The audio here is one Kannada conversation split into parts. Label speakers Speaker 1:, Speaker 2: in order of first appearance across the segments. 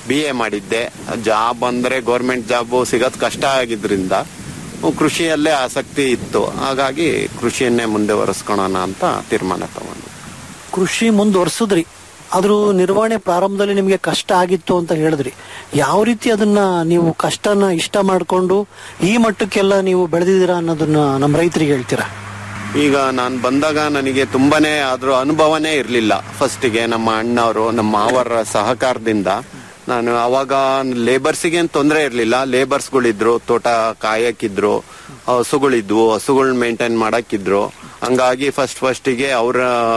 Speaker 1: ಬಿ ಎ ಮಾಡಿದ್ದೆ ಜಾಬ್ ಅಂದ್ರೆ ಗೌರ್ಮೆಂಟ್ ಜಾಬ್ ಸಿಗೋದ್ ಕಷ್ಟ ಆಗಿದ್ರಿಂದ ಕೃಷಿಯಲ್ಲೇ ಆಸಕ್ತಿ ಇತ್ತು ಹಾಗಾಗಿ ಕೃಷಿಯನ್ನೇ ಮುಂದೆ ಒರೆಸ್ಕೊಳ್ಳೋಣ ಅಂತ ತೀರ್ಮಾನ ತಗೊಂಡು
Speaker 2: ಕೃಷಿ ಮುಂದುವರ್ಸಿದ್ರಿ ಅದ್ರ ನಿರ್ವಹಣೆ ಪ್ರಾರಂಭದಲ್ಲಿ ನಿಮಗೆ ಕಷ್ಟ ಆಗಿತ್ತು ಅಂತ ಹೇಳಿದ್ರಿ ಯಾವ ರೀತಿ ಅದನ್ನ ನೀವು ಕಷ್ಟನ ಇಷ್ಟ ಮಾಡಿಕೊಂಡು ಈ ಮಟ್ಟಕ್ಕೆಲ್ಲ ನೀವು ಬೆಳೆದಿದ್ದೀರಾ ಅನ್ನೋದನ್ನ ನಮ್ಮ ರೈತರಿಗೆ ಹೇಳ್ತೀರಾ
Speaker 1: ಈಗ ನಾನು ಬಂದಾಗ ನನಗೆ ತುಂಬಾನೇ ಅದ್ರ ಅನುಭವನೇ ಇರಲಿಲ್ಲ ಫಸ್ಟಿಗೆ ನಮ್ಮ ಅಣ್ಣವರು ನಮ್ಮ ಮಾವರ ಸಹಕಾರದಿಂದ ನಾನು ಅವಾಗ ಲೇಬರ್ಸಿಗೆ ಏನು ತೊಂದರೆ ಇರಲಿಲ್ಲ ಲೇಬರ್ಸ್ಗಳಿದ್ರು ತೋಟ ಕಾಯಕ್ಕಿದ್ರು ಹಸುಗಳಿದ್ವು ಹಸುಗಳನ್ನ ಮೇಂಟೈನ್ ಮಾಡಕ್ಕಿದ್ರು ಹಂಗಾಗಿ ಫಸ್ಟ್ ಫಸ್ಟಿಗೆ ಅವರ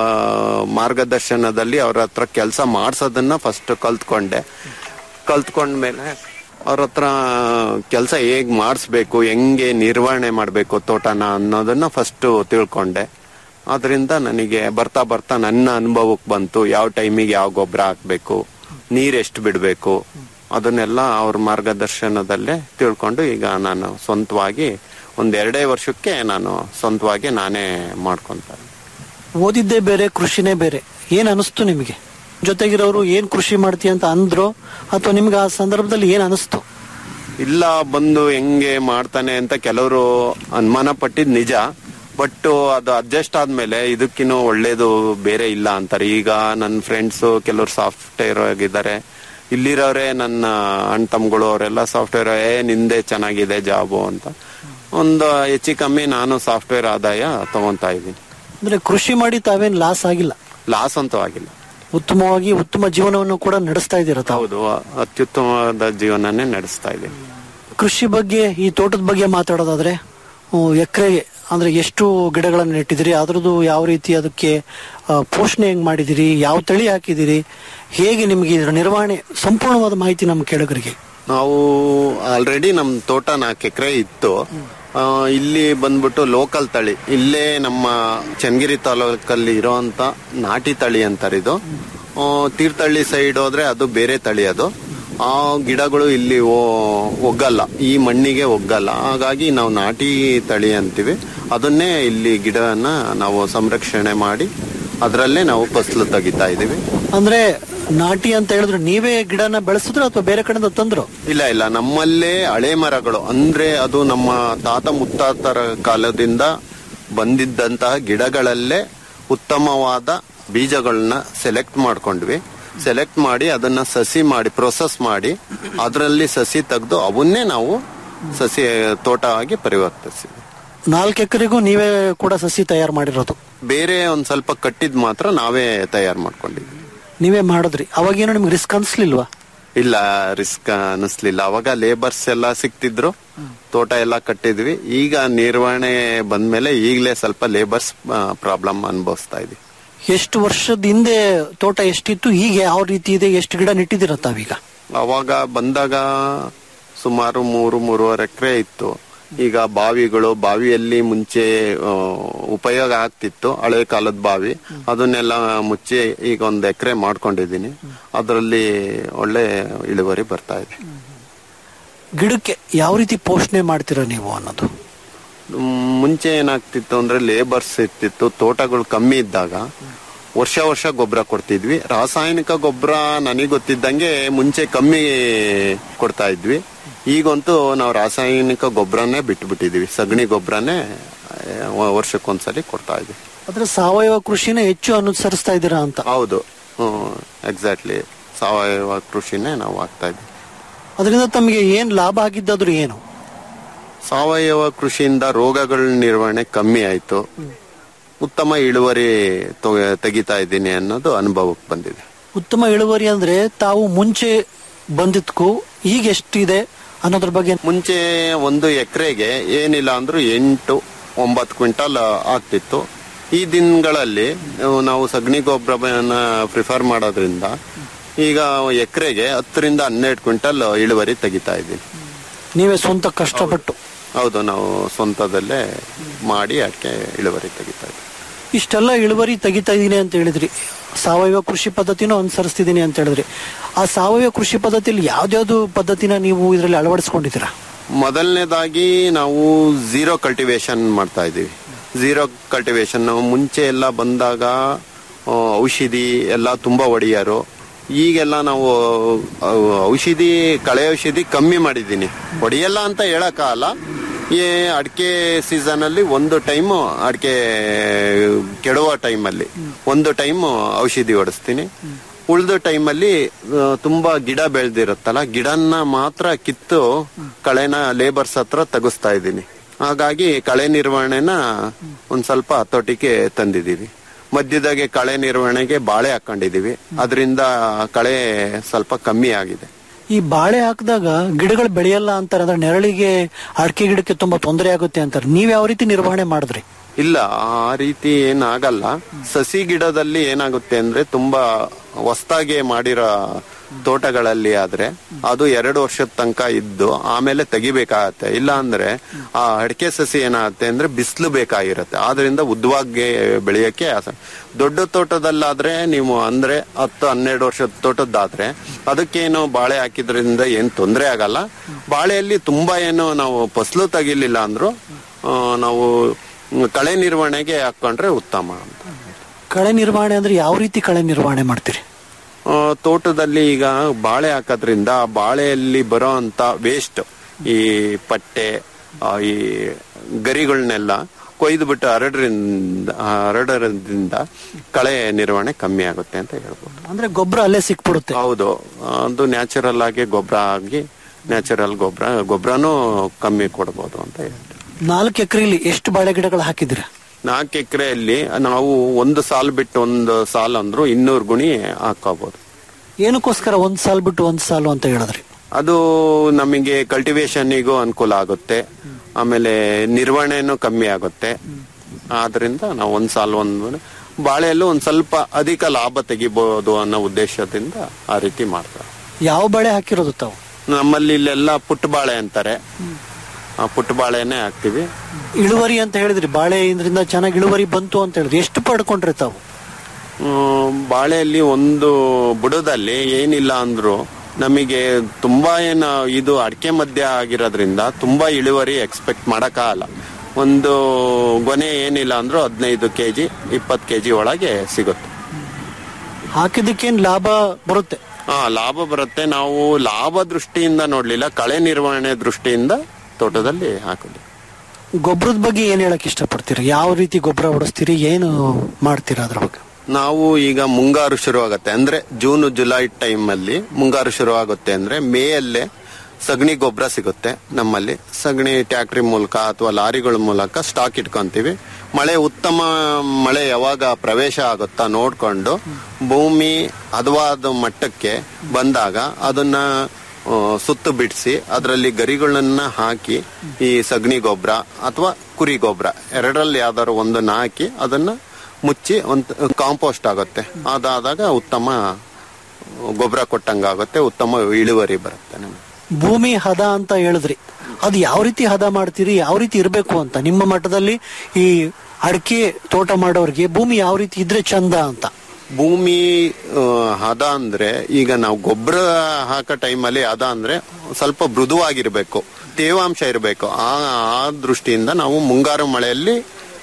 Speaker 1: ಮಾರ್ಗದರ್ಶನದಲ್ಲಿ ಅವ್ರ ಹತ್ರ ಕೆಲಸ ಮಾಡ್ಸೋದನ್ನ ಫಸ್ಟ್ ಕಲ್ತ್ಕೊಂಡೆ ಕಲ್ತ್ಕೊಂಡ್ಮೇಲೆ ಅವ್ರ ಹತ್ರ ಕೆಲಸ ಹೇಗ್ ಮಾಡಿಸ್ಬೇಕು ಹೆಂಗೆ ನಿರ್ವಹಣೆ ಮಾಡಬೇಕು ತೋಟನ ಅನ್ನೋದನ್ನ ಫಸ್ಟ್ ತಿಳ್ಕೊಂಡೆ ಅದರಿಂದ ನನಗೆ ಬರ್ತಾ ಬರ್ತಾ ನನ್ನ ಅನುಭವಕ್ಕೆ ಬಂತು ಯಾವ ಟೈಮಿಗೆ ಯಾವ ಗೊಬ್ಬರ ಹಾಕ್ಬೇಕು ನೀರ್ ಎಷ್ಟು ಬಿಡಬೇಕು ಅದನ್ನೆಲ್ಲ ಅವ್ರ ಮಾರ್ಗದರ್ಶನದಲ್ಲೇ ತಿಳ್ಕೊಂಡು ಈಗ ನಾನು ಸ್ವಂತವಾಗಿ ಒಂದ್ ಎರಡೇ ವರ್ಷಕ್ಕೆ ನಾನು ಸ್ವಂತವಾಗಿ ನಾನೇ ಮಾಡ್ಕೊಂತ
Speaker 2: ಓದಿದ್ದೇ ಬೇರೆ ಕೃಷಿನೇ ಬೇರೆ ಏನ್ ಅನಿಸ್ತು ನಿಮಗೆ ಜೊತೆಗಿರೋರು ಏನ್ ಕೃಷಿ ಮಾಡ್ತೀಯ ಅಂತ ಅಂದ್ರು ಅಥವಾ ನಿಮ್ಗೆ ಆ ಸಂದರ್ಭದಲ್ಲಿ ಏನ್ ಅನಿಸ್ತು
Speaker 1: ಇಲ್ಲ ಬಂದು ಹೆಂಗೆ ಮಾಡ್ತಾನೆ ಅಂತ ಕೆಲವರು ಅನುಮಾನ ಪಟ್ಟಿದ್ ನಿಜ ಬಟ್ ಅದು ಅಡ್ಜಸ್ಟ್ ಆದ್ಮೇಲೆ ಇದಕ್ಕಿನ್ನೂ ಒಳ್ಳೇದು ಬೇರೆ ಇಲ್ಲ ಅಂತಾರೆ ಈಗ ನನ್ನ ಫ್ರೆಂಡ್ಸ್ ಕೆಲವರು ಸಾಫ್ಟ್ವೇರ್ ಆಗಿದ್ದಾರೆ ಇಲ್ಲಿರೋರೆ ನನ್ನ ಅಣ್ಣ ತಮ್ಮಗಳು ಅವರೆಲ್ಲ ಸಾಫ್ಟ್ವೇರ್ ಏ ನಿಂದೆ ಚೆನ್ನಾಗಿದೆ ಜಾಬು ಅಂತ ಒಂದು ಹೆಚ್ಚು ಕಮ್ಮಿ ನಾನು ಸಾಫ್ಟ್ವೇರ್ ಆದಾಯ ತಗೊಂತಾ ಇದ್ದೀನಿ
Speaker 2: ಅಂದ್ರೆ ಕೃಷಿ ಮಾಡಿ ತಾವೇನ್ ಲಾಸ್ ಆಗಿಲ್ಲ
Speaker 1: ಲಾಸ್ ಅಂತೂ ಆಗಿಲ್ಲ
Speaker 2: ಉತ್ತಮವಾಗಿ ಉತ್ತಮ ಜೀವನವನ್ನು ಕೂಡ ನಡೆಸ್ತಾ ಇದ್ದೀರಾ ತಾವು
Speaker 1: ಹೌದು ಅತ್ಯುತ್ತಮವಾದ ಜೀವನನೇ ನಡೆಸ್ತಾ ಇದ್ದೀನಿ
Speaker 2: ಕೃಷಿ ಬಗ್ಗೆ ಈ ತೋಟದ ಬಗ್ಗೆ ಮಾತಾಡೋದಾದ್ರೆ ಎಕರೆಗೆ ಅಂದ್ರೆ ಎಷ್ಟು ಗಿಡಗಳನ್ನು ನೆಟ್ಟಿದಿರಿ ಅದ್ರದ್ದು ಯಾವ ರೀತಿ ಅದಕ್ಕೆ ಆ, ಪೋಷಣೆ ಹೆಂಗ್ ಮಾಡಿದಿರಿ ಯಾವ ತಳಿ ಹಾಕಿದಿರಿ ಹೇಗೆ ನಿಮ್ಗೆ ಇದರ ನಿರ್ವಹಣೆ ಸಂಪೂರ್ಣವಾದ ಮಾಹಿತಿ ನಮ್ಮ ಕೇಳುಗರಿಗೆ
Speaker 1: ನಾವು ಆಲ್ರೆಡಿ ನಮ್ ತೋಟ ನಾಲ್ಕು ಎಕರೆ ಇತ್ತು ಆ, ಇಲ್ಲಿ ಬಂದ್ಬಿಟ್ಟು ಲೋಕಲ್ ತಳಿ ಇಲ್ಲೇ ನಮ್ಮ ಚನ್ನಗಿರಿ ತಾಲೂಕಲ್ಲಿ ಇರೋಂತ ನಾಟಿ ತಳಿ ಅಂತಾರೆ ಇದು ಆ, ತೀರ್ಥಹಳ್ಳಿ ಸೈಡ್ ಹೋದ್ರೆ ಅದು ಬೇರೆ ತಳಿ ಅದು ಆ ಗಿಡಗಳು ಇಲ್ಲಿ ಓ- ಒಗ್ಗಲ್ಲ ಈ ಮಣ್ಣಿಗೆ ಒಗ್ಗಲ್ಲ ಹಾಗಾಗಿ ನಾವು ನಾಟಿ ತಳಿ ಅಂತೀವಿ ಅದನ್ನೇ ಇಲ್ಲಿ ಗಿಡವನ್ನ ನಾವು ಸಂರಕ್ಷಣೆ ಮಾಡಿ ಅದರಲ್ಲೇ ನಾವು ಫಸಲು ತೆಗಿತಾ ಇದೀವಿ
Speaker 2: ಅಂದ್ರೆ ನಾಟಿ ಅಂತ ಹೇಳಿದ್ರೆ ನೀವೇ ಗಿಡನ ಬೆಳೆಸಿದ್ರು ಅಥವಾ ಬೇರೆ ಕಡೆಯಿಂದ ತಂದ್ರು
Speaker 1: ಇಲ್ಲ ಇಲ್ಲ ನಮ್ಮಲ್ಲೇ ಹಳೆ ಮರಗಳು ಅಂದ್ರೆ ಅದು ನಮ್ಮ ತಾತ ಮುತ್ತಾತರ ಕಾಲದಿಂದ ಬಂದಿದ್ದಂತಹ ಗಿಡಗಳಲ್ಲೇ ಉತ್ತಮವಾದ ಬೀಜಗಳನ್ನ ಸೆಲೆಕ್ಟ್ ಮಾಡ್ಕೊಂಡ್ವಿ ಸೆಲೆಕ್ಟ್ ಮಾಡಿ ಅದನ್ನ ಸಸಿ ಮಾಡಿ ಪ್ರೊಸೆಸ್ ಮಾಡಿ ಅದರಲ್ಲಿ ಸಸಿ ತೆಗೆದು ಅವನ್ನೇ ನಾವು ಸಸಿ ತೋಟ ಆಗಿ ಪರಿವರ್ತಿಸಿದ್ವಿ
Speaker 2: ನಾಲ್ಕು ಎಕರೆಗೂ ನೀವೇ ಕೂಡ ಸಸಿ ತಯಾರು ಮಾಡಿರೋದು
Speaker 1: ಬೇರೆ ಒಂದ್ ಸ್ವಲ್ಪ ಕಟ್ಟಿದ್ ಮಾತ್ರ ನಾವೇ ತಯಾರು ಮಾಡ್ಕೊಂಡಿದ್ವಿ
Speaker 2: ನೀವೇ ಮಾಡಿದ್ರಿ ಅವಾಗೇನು ನಿಮ್ಗೆ ರಿಸ್ಕ್ ಅನ್ಸ್ಲಿಲ್ವಾ
Speaker 1: ಇಲ್ಲ ರಿಸ್ಕ್ ಅನಿಸ್ಲಿಲ್ಲ ಅವಾಗ ಲೇಬರ್ಸ್ ಎಲ್ಲ ಸಿಕ್ತಿದ್ರು ತೋಟ ಎಲ್ಲ ಕಟ್ಟಿದ್ವಿ ಈಗ ನಿರ್ವಹಣೆ ಬಂದ್ಮೇಲೆ ಈಗಲೇ ಸ್ವಲ್ಪ ಲೇಬರ್ಸ್ ಪ್ರಾಬ್ಲಮ್ ಅನುಭವಿಸ್ತಾ ಇದೀವಿ
Speaker 2: ಎಷ್ಟು ವರ್ಷದ ಹಿಂದೆ ತೋಟ ಎಷ್ಟಿತ್ತು ಈಗ ಯಾವ ರೀತಿ ಇದೆ ಎಷ್ಟು ಗಿಡ ನೆಟ್ಟಿದ್ದೀರ ತಾವೀಗ
Speaker 1: ಅವಾಗ ಬಂದಾಗ ಸುಮಾರು ಮೂರು ಮೂರುವರೆ ಎಕರೆ ಇತ್ತು ಈಗ ಬಾವಿಗಳು ಬಾವಿಯಲ್ಲಿ ಮುಂಚೆ ಆ, ಉಪಯೋಗ ಆಗ್ತಿತ್ತು ಹಳೆ ಕಾಲದ ಬಾವಿ ಅದನ್ನೆಲ್ಲ ಮುಚ್ಚಿ ಈಗ ಒಂದ್ ಎಕರೆ ಮಾಡ್ಕೊಂಡಿದೀನಿ ಅದರಲ್ಲಿ ಒಳ್ಳೆ ಇಳುವರಿ ಬರ್ತಾ ಇದೆ
Speaker 2: ಗಿಡಕ್ಕೆ ಯಾವ ರೀತಿ ಪೋಷಣೆ ಮಾಡ್ತೀರಾ ನೀವು ಅನ್ನೋದು
Speaker 1: ಮ್, ಮುಂಚೆ ಏನಾಗ್ತಿತ್ತು ಅಂದ್ರೆ ಲೇಬರ್ಸ್ ಇರ್ತಿತ್ತು ತೋಟಗಳು ಕಮ್ಮಿ ಇದ್ದಾಗ ವರ್ಷ ವರ್ಷ ಗೊಬ್ಬರ ಕೊಡ್ತಿದ್ವಿ ರಾಸಾಯನಿಕ ಗೊಬ್ಬರ ನನಗೆ ಗೊತ್ತಿದ್ದಂಗೆ ಮುಂಚೆ ಕಮ್ಮಿ ಕೊಡ್ತಾ ಇದ್ವಿ ಈಗಂತೂ ನಾವು ರಾಸಾಯನಿಕ ಗೊಬ್ಬರನೇ ಬಿಟ್ಬಿಟ್ಟಿದೀವಿ ಸಗಣಿ ಗೊಬ್ಬರನೇ ವರ್ಷಕ್ಕೊಂದ್ಸಲಿ ಕೊಡ್ತಾ ಇದ್ವಿ
Speaker 2: ಆದ್ರೆ ಸಾವಯವ ಕೃಷಿನ ಹೆಚ್ಚು ಅನುಸರಿಸ್ತಾ ಇದ್ದೀರಾ ಅಂತ
Speaker 1: ಹೌದು ಎಕ್ಸಾಕ್ಟ್ಲಿ ಸಾವಯವ ಕೃಷಿನೇ ನಾವು ಆಗ್ತಾ ಇದ್ವಿ
Speaker 2: ಅದರಿಂದ ತಮಗೆ ಏನ್ ಲಾಭ ಆಗಿದ್ದಾದ್ರೂ ಏನು
Speaker 1: ಸಾವಯವ ಕೃಷಿಯಿಂದ ರೋಗಗಳ ನಿರ್ವಹಣೆ ಕಮ್ಮಿ ಆಯ್ತು ಉತ್ತಮ ಇಳುವರಿ ತೊಗ- ತೆಗಿತಾ ಇದ್ದೀನಿ ಅನ್ನೋದು ಅನುಭವಕ್ಕೆ ಬಂದಿದೆ
Speaker 2: ಉತ್ತಮ ಇಳುವರಿ ಅಂದ್ರೆ ತಾವು ಮುಂಚೆ ಬಂದಿದ್ಕು ಈಗ ಎಷ್ಟಿದೆ ಅನ್ನೋದ್ರ ಬಗ್ಗೆ
Speaker 1: ಮುಂಚೆ ಒಂದು ಎಕರೆಗೆ ಏನಿಲ್ಲ ಅಂದ್ರೂ ಎಂಟು ಒಂಬತ್ತು ಕ್ವಿಂಟಲ್ ಆಗ್ತಿತ್ತು ಈ ದಿನಗಳಲ್ಲಿ ಅಹ್, ನಾವು ಸಗಣಿ ಗೊಬ್ಬರನ ಪ್ರಿಫರ್ ಮಾಡೋದ್ರಿಂದ ಈಗ ಎಕರೆಗೆ ಹತ್ತರಿಂದ ಹನ್ನೆರಡು ಕ್ವಿಂಟಲ್ ಇಳುವರಿ ತೆಗಿತಾ ಇದ್ದೀನಿ
Speaker 2: ನೀವೇ ಸ್ವಂತ ಕಷ್ಟಪಟ್ಟು
Speaker 1: ಹೌದು ನಾವು ಸ್ವಂತದಲ್ಲೇ ಮಾಡಿ ಅದಕ್ಕೆ ಇಳುವರಿ ತೆಗಿತಾ ಇದ್ದೀವಿ
Speaker 2: ಇಷ್ಟೆಲ್ಲ ಇಳುವರಿ ತೆಗಿತಾ ಇದೀನಿ ಅಂತ ಹೇಳಿದ್ರಿ ಸಾವಯವ ಕೃಷಿ ಪದ್ಧತಿನೂ ಅನುಸರಿಸ್ತಿದ್ದೀನಿ ಅಂತ ಹೇಳಿದ್ರಿ ಆ ಸಾವಯವ ಕೃಷಿ ಪದ್ಧತಿಯಲ್ಲಿ ಯಾವ್ದ್ಯಾವ್ದು ಪದ್ಧತಿನ ನೀವು ಇದರಲ್ಲಿ ಅಳವಡಿಸ್ಕೊಂಡಿದ್ದೀರಾ
Speaker 1: ಮೊದಲನೇದಾಗಿ ನಾವು ಝೀರೋ ಕಲ್ಟಿವೇಶನ್ ಮಾಡ್ತಾ ಇದ್ದೀವಿ ಝೀರೋ ಕಲ್ಟಿವೇಶನ್ ಮುಂಚೆ ಎಲ್ಲ ಬಂದಾಗ ಆ, ಔಷಧಿ ಎಲ್ಲ ತುಂಬಾ ಹೊಡೆಯೋರು ಈಗೆಲ್ಲ ನಾವು ಅವ್ ಔಷಧಿ ಕಳೆ ಔಷಧಿ ಕಮ್ಮಿ ಮಾಡಿದ್ದೀನಿ ಹೊಡೆಯಲ್ಲ ಅಂತ ಹೇಳಕ್ಕಾಗಲ್ಲ ಈ ಅಡಿಕೆ ಸೀಸನ್ ಅಲ್ಲಿ ಒಂದು ಟೈಮ್ ಅಡಿಕೆ ಕೆಡುವ ಟೈಮಲ್ಲಿ ಒಂದು ಟೈಮ್ ಔಷಧಿ ಹೊಡಿಸ್ತೀನಿ ಉಳಿದ ಟೈಮಲ್ಲಿ ತುಂಬಾ ಗಿಡ ಬೆಳೆದಿರುತ್ತಲ್ಲ ಗಿಡನ್ನ ಮಾತ್ರ ಕಿತ್ತು ಕಳೆನ ಲೇಬರ್ಸ್ ಹತ್ರ ತೆಗಿಸ್ತಾ ಇದ್ದೀನಿ ಹಾಗಾಗಿ ಕಳೆ ನಿರ್ವಹಣೆನ ಒಂದ್ ಸ್ವಲ್ಪ ಹತೋಟಿಗೆ ತಂದಿದೀವಿ ಮಧ್ಯದಾಗೆ ಕಳೆ ನಿರ್ವಹಣೆಗೆ ಬಾಳೆ ಹಾಕೊಂಡಿದೀವಿ ಅದರಿಂದ ಕಳೆ ಸ್ವಲ್ಪ ಕಮ್ಮಿ ಆಗಿದೆ
Speaker 2: ಈ ಬಾಳೆ ಹಾಕಿದಾಗ ಗಿಡಗಳು ಬೆಳೆಯಲ್ಲ ಅಂತಾರೆ ಅಂದ್ರೆ ನೆರಳಿಗೆ ಅಡಿಕೆ ಗಿಡಕ್ಕೆ ತುಂಬಾ ತೊಂದರೆ ಆಗುತ್ತೆ ಅಂತಾರೆ ನೀವ್ ಯಾವ ರೀತಿ ನಿರ್ವಹಣೆ ಮಾಡಿದ್ರಿ
Speaker 1: ಇಲ್ಲ ಆ ರೀತಿ ಏನಾಗಲ್ಲ ಸಸಿ ಗಿಡದಲ್ಲಿ ಏನಾಗುತ್ತೆ ಅಂದ್ರೆ ತುಂಬಾ ಹೊಸ್ದಾಗಿ ಮಾಡಿರೋ ತೋಟಗಳಲ್ಲಿ ಆದ್ರೆ ಅದು ಎರಡು ವರ್ಷದ ತನಕ ಇದ್ದು ಆಮೇಲೆ ತೆಗಿಬೇಕಾಗತ್ತೆ ಇಲ್ಲ ಅಂದ್ರೆ ಆ ಅಡಿಕೆ ಸಸಿ ಏನಾಗುತ್ತೆ ಅಂದ್ರೆ ಬಿಸಿಲು ಬೇಕಾಗಿರುತ್ತೆ ಆದ್ರಿಂದ ಉದ್ದವಾಗಿ ಬೆಳೆಯಕ್ಕೆ ಆಸ- ದೊಡ್ಡ ತೋಟದಲ್ಲಾದ್ರೆ ನೀವು ಅಂದ್ರೆ ಹತ್ತು ಹನ್ನೆರಡು ವರ್ಷದ ತೋಟದ್ದಾದ್ರೆ ಅದಕ್ಕೇನು ಬಾಳೆ ಹಾಕಿದ್ರಿಂದ ಏನ್ ತೊಂದರೆ ಆಗಲ್ಲ ಬಾಳೆಯಲ್ಲಿ ತುಂಬಾ ಏನು ನಾವು ಫಸಲು ತೆಗಿಲಿಲ್ಲ ಅಂದ್ರು ಆ, ನಾವು ಕಳೆ ನಿರ್ವಹಣೆಗೆ ಹಾಕೊಂಡ್ರೆ ಉತ್ತಮ ಅಂತ
Speaker 2: ಕಳೆ ನಿರ್ವಹಣೆ ಅಂದ್ರೆ ಯಾವ ರೀತಿ ಕಳೆ ನಿರ್ವಹಣೆ ಮಾಡ್ತೀರಿ
Speaker 1: ಆ, ತೋಟದಲ್ಲಿ ಈಗ ಬಾಳೆ ಹಾಕೋದ್ರಿಂದ ಆ ಬಾಳೆಯಲ್ಲಿ ಬರೋ ಅಂತ ವೇಸ್ಟ್ ಈ ಪಟ್ಟೆ ಆ, ಈ ಗರಿಗಳನ್ನೆಲ್ಲ ಕೊಯ್ದು ಬಿಟ್ಟು ಹರಡ್ರಿಂದ ಹರಡೋದ್ರಿಂದ ಕಳೆ ನಿರ್ವಹಣೆ ಕಮ್ಮಿ ಆಗುತ್ತೆ ಅಂತ ಹೇಳ್ಬೋದು
Speaker 2: ಅಂದ್ರೆ ಗೊಬ್ಬರ ಅಲ್ಲೇ ಸಿಕ್ಬಿಡುತ್ತೆ
Speaker 1: ಹೌದು ಅದು ನ್ಯಾಚುರಲ್ ಆಗಿ ಗೊಬ್ಬರ ಆಗಿ ನ್ಯಾಚುರಲ್ ಗೊಬ್ಬರ ಗೊಬ್ಬರನೂ ಕಮ್ಮಿ ಕೊಡ್ಬೋದು ಅಂತ ಹೇಳ್ತೀವಿ
Speaker 2: ನಾಲ್ಕು ಎಕರೆಲಿ ಎಷ್ಟು ಬಾಳೆ ಗಿಡಗಳು ಹಾಕಿದಿರ
Speaker 1: ನಾಲ್ಕು ಎಕರೆಯಲ್ಲಿ ನಾವು ಒಂದು ಸಾಲು ಬಿಟ್ಟು ಒಂದು ಸಾಲು ಅಂದ್ರು ಇನ್ನೂರು ಗುಣಿ ಹಾಕೋಬಹುದು
Speaker 2: ಏನಕ್ಕೋಸ್ಕರ ಒಂದ್ ಸಾಲ್ ಬಿಟ್ಟು ಒಂದ್ ಸಾಲು ಅಂತ ಹೇಳಿದ್ರಿ
Speaker 1: ಅದು ನಮಗೆ ಕಲ್ಟಿವೇಶನ್ನಿಗೂ ಅನುಕೂಲ ಆಗುತ್ತೆ ಆಮೇಲೆ ನಿರ್ವಹಣೆನೂ ಕಮ್ಮಿ ಆಗುತ್ತೆ ಆದ್ರಿಂದ ನಾವು ಒಂದ್ ಸಾಲು ಒಂದು ಬಾಳೆಯಲ್ಲೂ ಒಂದ್ ಸ್ವಲ್ಪ ಅಧಿಕ ಲಾಭ ತೆಗಿಬಹುದು ಅನ್ನೋ ಉದ್ದೇಶದಿಂದ ಆ ರೀತಿ ಮಾಡ್ತಾರೆ
Speaker 2: ಯಾವ ಬಾಳೆ ಹಾಕಿರೋದು ತಾವು
Speaker 1: ನಮ್ಮಲ್ಲಿ ಇಲ್ಲೆಲ್ಲ ಪುಟ್ಟ ಬಾಳೆ ಅಂತಾರೆ ಆ ಪುಟ್ಟ ಬಾಳೆನೆ ಹಾಕ್ತಿವಿ
Speaker 2: ಇಳುವರಿ ಅಂತ ಹೇಳಿದ್ರಿ ಬಾಳೆ ಇದರಿಂದ ಚೆನ್ನಾಗಿ ಇಳುವರಿ ಬಂತು ಅಂತ ಹೇಳಿದ್ರಿ ಎಷ್ಟು ಪಡ್ಕೊಂಡ್ರಿ ತಾವು
Speaker 1: ಹ್ಮ್, ಬಾಳೆಯಲ್ಲಿ ಒಂದು ಬುಡದಲ್ಲಿ ಏನಿಲ್ಲ ಅಂದ್ರು ನಮಗೆ ತುಂಬಾ ಏನು ಇದು ಅಡಿಕೆ ಮಧ್ಯ ಆಗಿರೋದ್ರಿಂದ ತುಂಬಾ ಇಳುವರಿ ಎಕ್ಸ್ಪೆಕ್ಟ್ ಮಾಡಕ್ಕಾಗಲ್ಲ ಒಂದು ಗೊನೆ ಏನಿಲ್ಲ ಅಂದ್ರೂ ಹದಿನೈದು ಕೆಜಿ ಇಪ್ಪತ್ತು ಕೆಜಿ ಒಳಗೆ ಸಿಗುತ್ತೆ
Speaker 2: ಹಾಕಿದ್ದಕ್ಕೇನ್ ಲಾಭ ಬರುತ್ತೆ
Speaker 1: ಹಾ ಲಾಭ ಬರುತ್ತೆ ನಾವು ಲಾಭ ದೃಷ್ಟಿಯಿಂದ ನೋಡ್ಲಿಲ್ಲ ಕಳೆ ನಿರ್ವಹಣೆ ದೃಷ್ಟಿಯಿಂದ ತೋಟದಲ್ಲಿ ಹಾಕಿದ್ವಿ
Speaker 2: ಗೊಬ್ಬರದ ಬಗ್ಗೆ ಏನ್ ಹೇಳಕ್ ಇಷ್ಟಪಡ್ತೀರಿ ಯಾವ ರೀತಿ ಗೊಬ್ಬರ ಹೊಡಿಸ್ತೀರಿ ಏನು ಮಾಡ್ತೀರಾ ಅದ್ರ ಬಗ್ಗೆ
Speaker 1: ನಾವು ಈಗ ಮುಂಗಾರು ಶುರು ಆಗುತ್ತೆ ಅಂದ್ರೆ ಜೂನ್ ಜುಲೈ ಟೈಮ್ ಅಲ್ಲಿ ಮುಂಗಾರು ಶುರು ಆಗುತ್ತೆ ಅಂದ್ರೆ ಮೇ ಅಲ್ಲೇ ಸಗಣಿ ಗೊಬ್ಬರ ಸಿಗುತ್ತೆ ನಮ್ಮಲ್ಲಿ ಸಗಣಿ ಟ್ಯಾಕ್ಟ್ರಿ ಮೂಲಕ ಅಥವಾ ಲಾರಿಗಳ ಮೂಲಕ ಸ್ಟಾಕ್ ಇಟ್ಕೊಂತೀವಿ ಮಳೆ ಉತ್ತಮ ಮಳೆ ಯಾವಾಗ ಪ್ರವೇಶ ಆಗುತ್ತಾ ನೋಡ್ಕೊಂಡು ಭೂಮಿ ಹದವಾದ ಮಟ್ಟಕ್ಕೆ ಬಂದಾಗ ಅದನ್ನ ಆ, ಸುತ್ತು ಬಿಡಿಸಿ ಅದರಲ್ಲಿ ಗರಿಗಳನ್ನ ಹಾಕಿ ಈ ಸಗಣಿ ಗೊಬ್ಬರ ಅಥವಾ ಕುರಿ ಗೊಬ್ಬರ ಎರಡರಲ್ಲಿ ಯಾವ್ದಾದ್ರು ಒಂದನ್ನ ಹಾಕಿ ಅದನ್ನ ಮುಚ್ಚಿ ಒಂದು ಕಾಂಪೋಸ್ಟ್ ಆಗುತ್ತೆ ಅದಾದಾಗ ಉತ್ತಮ ಗೊಬ್ಬರ ಕೊಟ್ಟಂಗಾಗುತ್ತೆ ಉತ್ತಮ ಇಳುವರಿ ಬರುತ್ತೆ ನಮಗೆ
Speaker 2: ಭೂಮಿ ಹದ ಅಂತ ಹೇಳಿದ್ರಿ ಅದು ಯಾವ ರೀತಿ ಹದ ಮಾಡ್ತೀರಿ ಯಾವ ರೀತಿ ಇರಬೇಕು ಅಂತ ನಿಮ್ಮ ಮಟ್ಟದಲ್ಲಿ ಈ ಅಡಿಕೆ ತೋಟ ಮಾಡೋರಿಗೆ ಭೂಮಿ ಯಾವ ರೀತಿ ಇದ್ರೆ ಚಂದ ಅಂತ
Speaker 1: ಭೂಮಿ ಆ, ಹದ ಅಂದ್ರೆ ಈಗ ನಾವು ಗೊಬ್ಬರ ಹಾಕೋ ಟೈಮಲ್ಲಿ ಹದ ಅಂದ್ರೆ ಸ್ವಲ್ಪ ಮೃದುವಾಗಿರ್ಬೇಕು ತೇವಾಂಶ ಇರಬೇಕು ಆ ಆ ದೃಷ್ಟಿಯಿಂದ ನಾವು ಮುಂಗಾರು ಮಳೆಯಲ್ಲಿ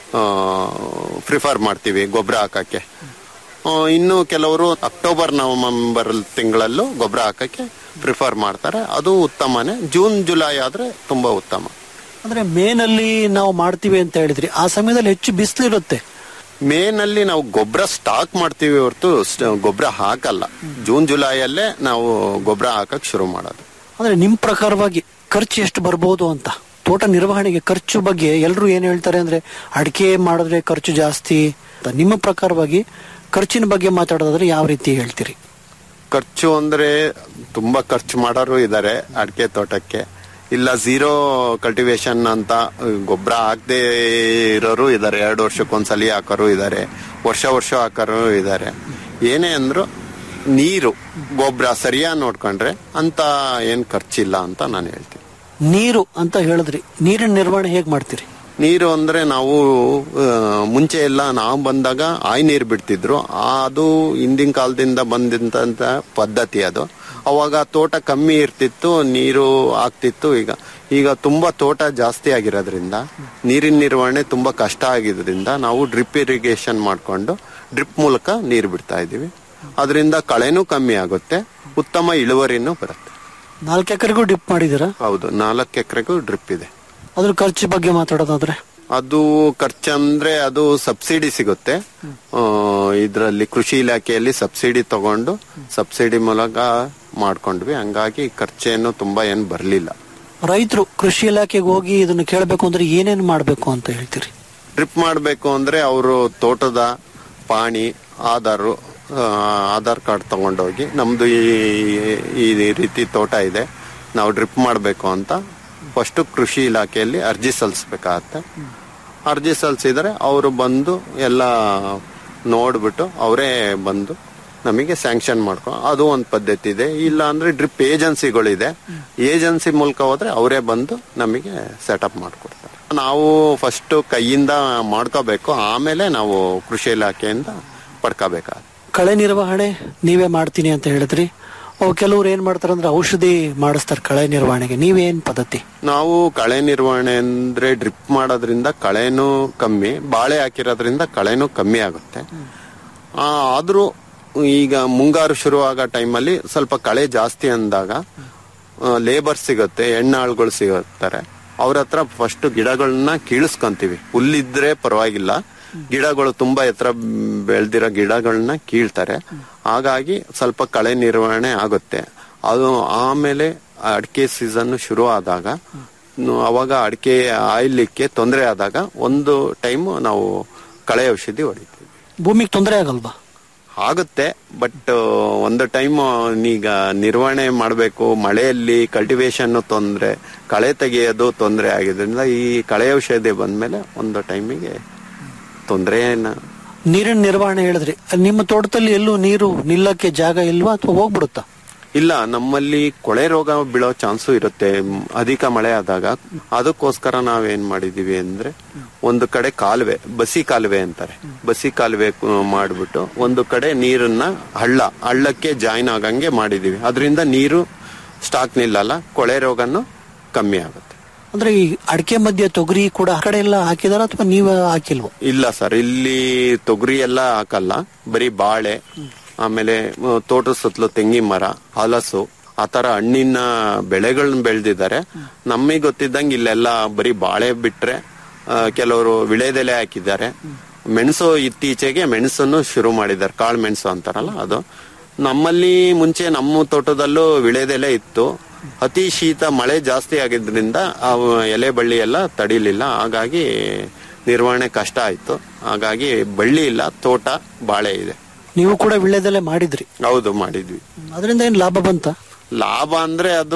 Speaker 1: ಪ್ರಿಫರ್ ಮಾಡ್ತೀವಿ ಗೊಬ್ಬರ ಹಾಕಕ್ಕೆ ಆ, ಇನ್ನು ಕೆಲವರು ಅಕ್ಟೋಬರ್ ನವೆಂಬರ್ ತಿಂಗಳಲ್ಲೂ ಗೊಬ್ಬರ ಹಾಕಕ್ಕೆ ಪ್ರಿಫರ್ ಮಾಡ್ತಾರೆ ಅದು ಉತ್ತಮನೇ ಜೂನ್ ಜುಲೈ ಆದ್ರೆ ತುಂಬಾ ಉತ್ತಮ
Speaker 2: ಅಂದ್ರೆ ಮೇನಲ್ಲಿ ನಾವು ಮಾಡ್ತೀವಿ ಅಂತ ಹೇಳಿದ್ರಿ ಆ ಸಮಯದಲ್ಲಿ ಹೆಚ್ಚು ಬಿಸಿಲಿರುತ್ತೆ
Speaker 1: ಮೇನಲ್ಲಿ ನಾವು ಗೊಬ್ಬರ ಸ್ಟಾಕ್ ಮಾಡ್ತೀವಿ ಹೊರತು ಗೊಬ್ಬರ ಹಾಕಲ್ಲ ಜೂನ್ ಜುಲೈಯಲ್ಲೇ ನಾವು ಗೊಬ್ಬರ ಹಾಕಕ್ ಶುರು ಮಾಡೋದು
Speaker 2: ಅಂದ್ರೆ ನಿಮ್ ಪ್ರಕಾರವಾಗಿ ಖರ್ಚು ಎಷ್ಟು ಬರ್ಬೋದು ಅಂತ ತೋಟ ನಿರ್ವಹಣೆಗೆ ಖರ್ಚು ಬಗ್ಗೆ ಎಲ್ಲರೂ ಏನ್ ಹೇಳ್ತಾರೆ ಅಂದ್ರೆ ಅಡಿಕೆ ಮಾಡಿದ್ರೆ ಖರ್ಚು ಜಾಸ್ತಿ ಅಂತ. ನಿಮ್ಮ ಪ್ರಕಾರವಾಗಿ ಖರ್ಚಿನ ಬಗ್ಗೆ ಮಾತಾಡೋದಾದ್ರೆ ಯಾವ ರೀತಿ ಹೇಳ್ತೀರಿ
Speaker 1: ಖರ್ಚು ಅಂದ್ರೆ ತುಂಬಾ ಖರ್ಚು ಮಾಡೋರು ಇದ್ದಾರೆ ಅಡಿಕೆ ತೋಟಕ್ಕೆ ಇಲ್ಲ ಝೀರೋ ಕಲ್ಟಿವೇಶನ್ ಅಂತ ಗೊಬ್ಬರ ಹಾಕದೇ ಇರೋರು ಇದ್ದಾರೆ ಎರಡು ವರ್ಷಕ್ಕೊಂದ್ಸಲಿ ಹಾಕೋರು ಇದ್ದಾರೆ ವರ್ಷ ವರ್ಷ ಹಾಕೋರು ಇದ್ದಾರೆ ಏನೇ ಅಂದ್ರು ನೀರು ಗೊಬ್ಬರ ಸರಿಯಾಗಿ ನೋಡ್ಕೊಂಡ್ರೆ ಅಂತ ಏನ್ ಖರ್ಚಿಲ್ಲ ಅಂತ ನಾನು ಹೇಳ್ತೀನಿ
Speaker 2: ನೀರು ಅಂತ ಹೇಳಿದ್ರಿ ನೀರಿನ ನಿರ್ವಹಣೆ ಹೇಗ್ ಮಾಡ್ತೀರಿ
Speaker 1: ನೀರು ಅಂದ್ರೆ ನಾವು ಆ, ಮುಂಚೆ ಎಲ್ಲ ನಾವು ಬಂದಾಗ ಆಯ್ ನೀರು ಬಿಡ್ತಿದ್ರು ಆ- ಅದು ಹಿಂದಿನ ಕಾಲದಿಂದ ಬಂದಂತ ಪದ್ಧತಿ ಅದು ಅವಾಗ ತೋಟ ಕಮ್ಮಿ ಇರ್ತಿತ್ತು ನೀರು ಆಗ್ತಿತ್ತು ಈಗ ಈಗ ತುಂಬಾ ತೋಟ ಜಾಸ್ತಿ ಆಗಿರೋದ್ರಿಂದ ನೀರಿನ ನಿರ್ವಹಣೆ ತುಂಬಾ ಕಷ್ಟ ಆಗಿದ್ರಿಂದ ನಾವು ಡ್ರಿಪ್ ಇರಿಗೇಷನ್ ಮಾಡ್ಕೊಂಡು ಡ್ರಿಪ್ ಮೂಲಕ ನೀರು ಬಿಡ್ತಾ ಇದೀವಿ ಅದರಿಂದ ಕಳೆನೂ ಕಮ್ಮಿ ಆಗುತ್ತೆ ಉತ್ತಮ ಇಳುವರಿನೂ ಬರುತ್ತೆ
Speaker 2: ನಾಲ್ಕು ಎಕರೆಗೂ ಡಿಪ್ ಮಾಡಿದ್ದೀರಾ
Speaker 1: ಹೌದು ನಾಲ್ಕು ಎಕರೆಗೂ ಡ್ರಿಪ್ ಇದೆ
Speaker 2: ಅದ್ರ ಖರ್ಚು ಬಗ್ಗೆ ಮಾತಾಡೋದಾದ್ರೆ
Speaker 1: ಅದು ಖರ್ಚಂದ್ರೆ ಅದು ಸಬ್ಸಿಡಿ ಸಿಗುತ್ತೆ ಇದರಲ್ಲಿ ಕೃಷಿ ಇಲಾಖೆಯಲ್ಲಿ ಸಬ್ಸಿಡಿ ತಗೊಂಡು ಸಬ್ಸಿಡಿ ಮೂಲಕ ಮಾಡ್ಕೊಂಡ್ವಿ ಹಂಗಾಗಿ ಖರ್ಚೇನು ತುಂಬಾ ಏನು ಬರಲಿಲ್ಲ
Speaker 2: ರೈತರು ಕೃಷಿ ಇಲಾಖೆಗೆ ಹೋಗಿ ಇದನ್ನ ಕೇಳಬೇಕು ಅಂದ್ರೆ ಏನೇನು ಮಾಡಬೇಕು ಅಂತ ಹೇಳ್ತೀರಿ
Speaker 1: ಡ್ರಿಪ್ ಮಾಡಬೇಕು ಅಂದ್ರೆ ಅವರು ತೋಟದ ಪಾಣಿ ಆಧಾರು ಆ, ಆಧಾರ್ ಕಾರ್ಡ್ ತಗೊಂಡೋಗಿ ನಮ್ದು ಈ ಈ ರೀತಿ ತೋಟ ಇದೆ ನಾವು ಡ್ರಿಪ್ ಮಾಡಬೇಕು ಅಂತ ಫಸ್ಟ್ ಕೃಷಿ ಇಲಾಖೆಯಲ್ಲಿ ಅರ್ಜಿ ಸಲ್ಲಿಸ್ಬೇಕಾಗತ್ತೆ ಅರ್ಜಿ ಸಲ್ಲಿಸಿದ್ರೆ ಅವರು ಬಂದು ಎಲ್ಲ ನೋಡ್ಬಿಟ್ಟು ಅವರೇ ಬಂದು ನಮಗೆ ಸ್ಯಾಂಕ್ಷನ್ ಮಾಡ್ಕೊ ಅದು ಒಂದು ಪದ್ಧತಿ ಇದೆ ಇಲ್ಲ ಅಂದ್ರೆ ಡ್ರಿಪ್ ಏಜೆನ್ಸಿಗಳಿದೆ ಏಜೆನ್ಸಿ ಮೂಲಕ ಹೋದ್ರೆ ಅವರೇ ಬಂದು ನಮಗೆ ಸೆಟಪ್ ಮಾಡ್ಕೊಡ್ತಾರೆ ನಾವು ಫಸ್ಟ್ ಕೈಯಿಂದ ಮಾಡ್ಕೋಬೇಕು ಆಮೇಲೆ ನಾವು ಕೃಷಿ ಇಲಾಖೆಯಿಂದ ಪಡ್ಕೋಬೇಕಾಗುತ್ತೆ
Speaker 2: ಕಳೆ ನಿರ್ವಹಣೆ ನೀವೇ ಮಾಡ್ತೀನಿ ಅಂತ ಹೇಳಿದ್ರಿ ಅವು ಕೆಲವ್ರು ಏನ್ ಮಾಡ್ತಾರೆ ಅಂದ್ರೆ ಔಷಧಿ ಮಾಡಿಸ್ತಾರೆ ಕಳೆ ನಿರ್ವಹಣೆಗೆ ನೀವೇನ್ ಪದ್ಧತಿ
Speaker 1: ನಾವು ಕಳೆ ನಿರ್ವಹಣೆ ಅಂದ್ರೆ ಡ್ರಿಪ್ ಮಾಡೋದ್ರಿಂದ ಕಳೆನೂ ಕಮ್ಮಿ ಬಾಳೆ ಹಾಕಿರೋದ್ರಿಂದ ಕಳೆನೂ ಕಮ್ಮಿ ಆಗುತ್ತೆ ಆ, ಆದ್ರೂ ಈಗ ಮುಂಗಾರು ಶುರು ಆಗೋ ಟೈಮಲ್ಲಿ ಸ್ವಲ್ಪ ಕಳೆ ಜಾಸ್ತಿ ಅಂದಾಗ ಲೇಬರ್ ಸಿಗುತ್ತೆ ಹೆಣ್ಣಾಳುಗಳು ಸಿಗುತ್ತಾರೆ ಅವ್ರ ಹತ್ರ ಫಸ್ಟ್ ಗಿಡಗಳನ್ನ ಕೀಳಿಸ್ಕೊಂತೀವಿ ಹುಲ್ಲಿದ್ರೆ ಪರವಾಗಿಲ್ಲ ಗಿಡಗಳು ತುಂಬಾ ಎತ್ತರ ಬೆಳೆದಿರೋ ಗಿಡಗಳನ್ನ ಕೀಳ್ತಾರೆ ಹಾಗಾಗಿ ಸ್ವಲ್ಪ ಕಳೆ ನಿರ್ವಹಣೆ ಆಗುತ್ತೆ ಅದು ಆಮೇಲೆ ಅಡಿಕೆ ಸೀಸನ್ ಶುರು ಆದಾಗ ನು- ಅವಾಗ ಅಡಿಕೆ ಆಯ್ಲಿಕ್ಕೆ ತೊಂದರೆ ಆದಾಗ ಒಂದು ಟೈಮ್ ನಾವು ಕಳೆ ಔಷಧಿ ಹೊಡಿತೀವಿ
Speaker 2: ಭೂಮಿಗೆ ತೊಂದರೆ ಆಗಲ್ವಾ
Speaker 1: ಆಗುತ್ತೆ ಬಟ್ ಒಂದು ಟೈಮ್ ಈಗ ನಿರ್ವಹಣೆ ಮಾಡಬೇಕು ಮಳೆಯಲ್ಲಿ ಕಲ್ಟಿವೇಶನ್ ತೊಂದರೆ ಕಳೆ ತೆಗೆಯೋದು ತೊಂದರೆ ಆಗಿದ್ರಿಂದ ಈ ಕಳೆ ಔಷಧಿ ಬಂದ್ಮೇಲೆ ಒಂದು ಟೈಮಿಗೆ ತೊಂದರೆ
Speaker 2: ನೀರಿನ ನಿರ್ವಹಣೆ ಹೇಳಿದ್ರಿ ಅಲ್ಲಿ ನಿಮ್ಮ ತೋಟದಲ್ಲಿ ಎಲ್ಲೂ ನೀರು ನಿಲ್ಲಕ್ಕೆ ಜಾಗ ಇಲ್ವಾ ಅಥವಾ ಹೋಗ್ಬಿಡುತ್ತಾ
Speaker 1: ಇಲ್ಲ ನಮ್ಮಲ್ಲಿ ಕೊಳೆ ರೋಗ ಬೀಳೋ ಚಾನ್ಸು ಇರುತ್ತೆ ಮ್, ಅಧಿಕ ಮಳೆ ಆದಾಗ ಅದಕ್ಕೋಸ್ಕರ ನಾವೇನ್ ಮಾಡಿದೀವಿ ಅಂದ್ರೆ ಒಂದು ಕಡೆ ಕಾಲುವೆ ಬಸಿ ಕಾಲುವೆ ಅಂತಾರೆ ಬಸಿ ಕಾಲುವೆ ಕು- ಮಾಡ್ಬಿಟ್ಟು ಒಂದು ಕಡೆ ನೀರನ್ನ ಹಳ್ಳ ಹಳ್ಳಕ್ಕೆ ಜಾಯಿನ್ ಆಗಂಗೆ ಮಾಡಿದೀವಿ ಅದರಿಂದ ನೀರು ಸ್ಟಾಕ್ ನಿಲ್ಲಲ್ಲ ಕೊಳೆ ರೋಗನು ಕಮ್ಮಿ ಆಗುತ್ತೆ
Speaker 2: ಅಂದ್ರೆ ಈ ಅಡಿಕೆ ಮಧ್ಯೆ ತೊಗರಿ ಕೂಡ ಆ ಕಡೆ ಎಲ್ಲ ಹಾಕಿದಾರ ಅಥವಾ ನೀವು ಹಾಕಿಲ್ವ
Speaker 1: ಇಲ್ಲ ಸರ್ ಇಲ್ಲಿ ತೊಗರಿ ಎಲ್ಲ ಹಾಕಲ್ಲ ಬರೀ ಬಾಳೆ ಆಮೇಲೆ ಮ, ತೋಟದ ಸುತ್ತಲೂ ತೆಂಗಿನ ಮರ ಹಲಸು ಆತರ ಹಣ್ಣಿನ ಬೆಳೆಗಳನ್ನ ಬೆಳೆದಿದ್ದಾರೆ ನಮಗೆ ಗೊತ್ತಿದ್ದಂಗೆ ಇಲ್ಲೆಲ್ಲ ಬರೀ ಬಾಳೆ ಬಿಟ್ರೆ ಆ, ಕೆಲವರು ವಿಳೆದೆಲೆ ಹಾಕಿದ್ದಾರೆ ಮೆಣಸು ಇತ್ತೀಚೆಗೆ ಮೆಣಸನ್ನು ಶುರು ಮಾಡಿದ್ದಾರೆ ಕಾಳು ಮೆಣಸು ಅಂತಾರಲ್ಲ ಅದು ನಮ್ಮಲ್ಲಿ ಮುಂಚೆ ನಮ್ಮ ತೋಟದಲ್ಲೂ ವಿಳೆದೆಲೆ ಇತ್ತು ಅತಿ ಶೀತ ಮಳೆ ಜಾಸ್ತಿ ಆಗಿದ್ರಿಂದ ಆ ಎಲೆ ಬಳ್ಳಿ ಎಲ್ಲ ತಡಿಲಿಲ್ಲ ಹಾಗಾಗಿ ನಿರ್ವಹಣೆ ಕಷ್ಟ ಆಯ್ತು ಹಾಗಾಗಿ ಬಳ್ಳಿ ಇಲ್ಲ ತೋಟ ಬಾಳೆ ಇದೆ
Speaker 2: ನೀವು ಕೂಡ ವಿಳ್ಯದಲ್ಲೇ ಮಾಡಿದ್ರಿ
Speaker 1: ಹೌದು ಮಾಡಿದ್ವಿ
Speaker 2: ಅದರಿಂದ ಏನ್ ಲಾಭ ಬಂತ
Speaker 1: ಲಾಭ ಅಂದ್ರೆ ಅದು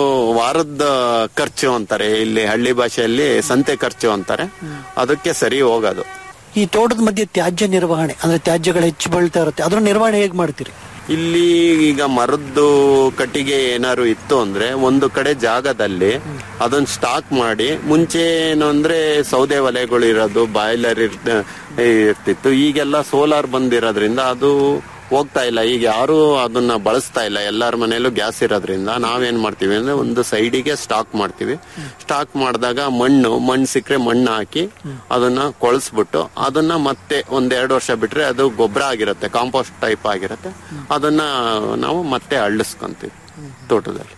Speaker 1: ವಾರದ ಖರ್ಚು ಅಂತಾರೆ ಇಲ್ಲಿ ಹಳ್ಳಿ ಭಾಷೆಯಲ್ಲಿ ಸಂತೆ ಖರ್ಚು ಅಂತಾರೆ ಅದಕ್ಕೆ ಸರಿ ಹೋಗೋದು
Speaker 2: ಈ ತೋಟದ ಮಧ್ಯೆ ತ್ಯಾಜ್ಯ ನಿರ್ವಹಣೆ ಅಂದ್ರೆ ತ್ಯಾಜ್ಯಗಳು ಹೆಚ್ಚು ಬೆಳಿತಾ ಇರುತ್ತೆ ಅದ್ರ ನಿರ್ವಹಣೆ ಹೇಗ್ ಮಾಡ್ತೀರಿ
Speaker 1: ಇಲ್ಲಿ ಈಗ ಮರದ್ದು ಕಟ್ಟಿಗೆ ಏನಾದ್ರು ಇತ್ತು ಅಂದ್ರೆ ಒಂದು ಕಡೆ ಜಾಗದಲ್ಲಿ ಅದನ್ನ ಸ್ಟಾಕ್ ಮಾಡಿ ಮುಂಚೆ ಏನು ಅಂದ್ರೆ ಸೌದೆ ಒಲೆಗಳು ಇರೋದು ಬಾಯ್ಲರ್ ಇರ್ತಿತ್ತು ಈಗೆಲ್ಲ ಸೋಲಾರ್ ಬಂದಿರೋದ್ರಿಂದ ಅದು ಹೋಗ್ತಾ ಇಲ್ಲ ಈಗ ಯಾರು ಅದನ್ನ ಬಳಸ್ತಾ ಇಲ್ಲ ಎಲ್ಲಾರ ಮನೆಯಲ್ಲೂ ಗ್ಯಾಸ್ ಇರೋದ್ರಿಂದ ನಾವೇನ್ ಮಾಡ್ತೀವಿ ಅಂದ್ರೆ ಒಂದು ಸೈಡಿಗೆ ಸ್ಟಾಕ್ ಮಾಡ್ತೀವಿ ಸ್ಟಾಕ್ ಮಾಡಿದಾಗ ಮಣ್ಣು ಮಣ್ಣು ಸಿಕ್ಕರೆ ಮಣ್ಣು ಹಾಕಿ ಅದನ್ನ ಕೊಳಸ್ಬಿಟ್ಟು ಅದನ್ನ ಮತ್ತೆ ಒಂದೆರಡು ವರ್ಷ ಬಿಟ್ರೆ ಅದು ಗೊಬ್ಬರ ಆಗಿರುತ್ತೆ ಕಾಂಪೋಸ್ಟ್ ಟೈಪ್ ಆಗಿರುತ್ತೆ ಅದನ್ನ ನಾವು ಮತ್ತೆ ಅಳ್ಳಿಸ್ಕೊಂತೀವಿ ತೋಟದಲ್ಲಿ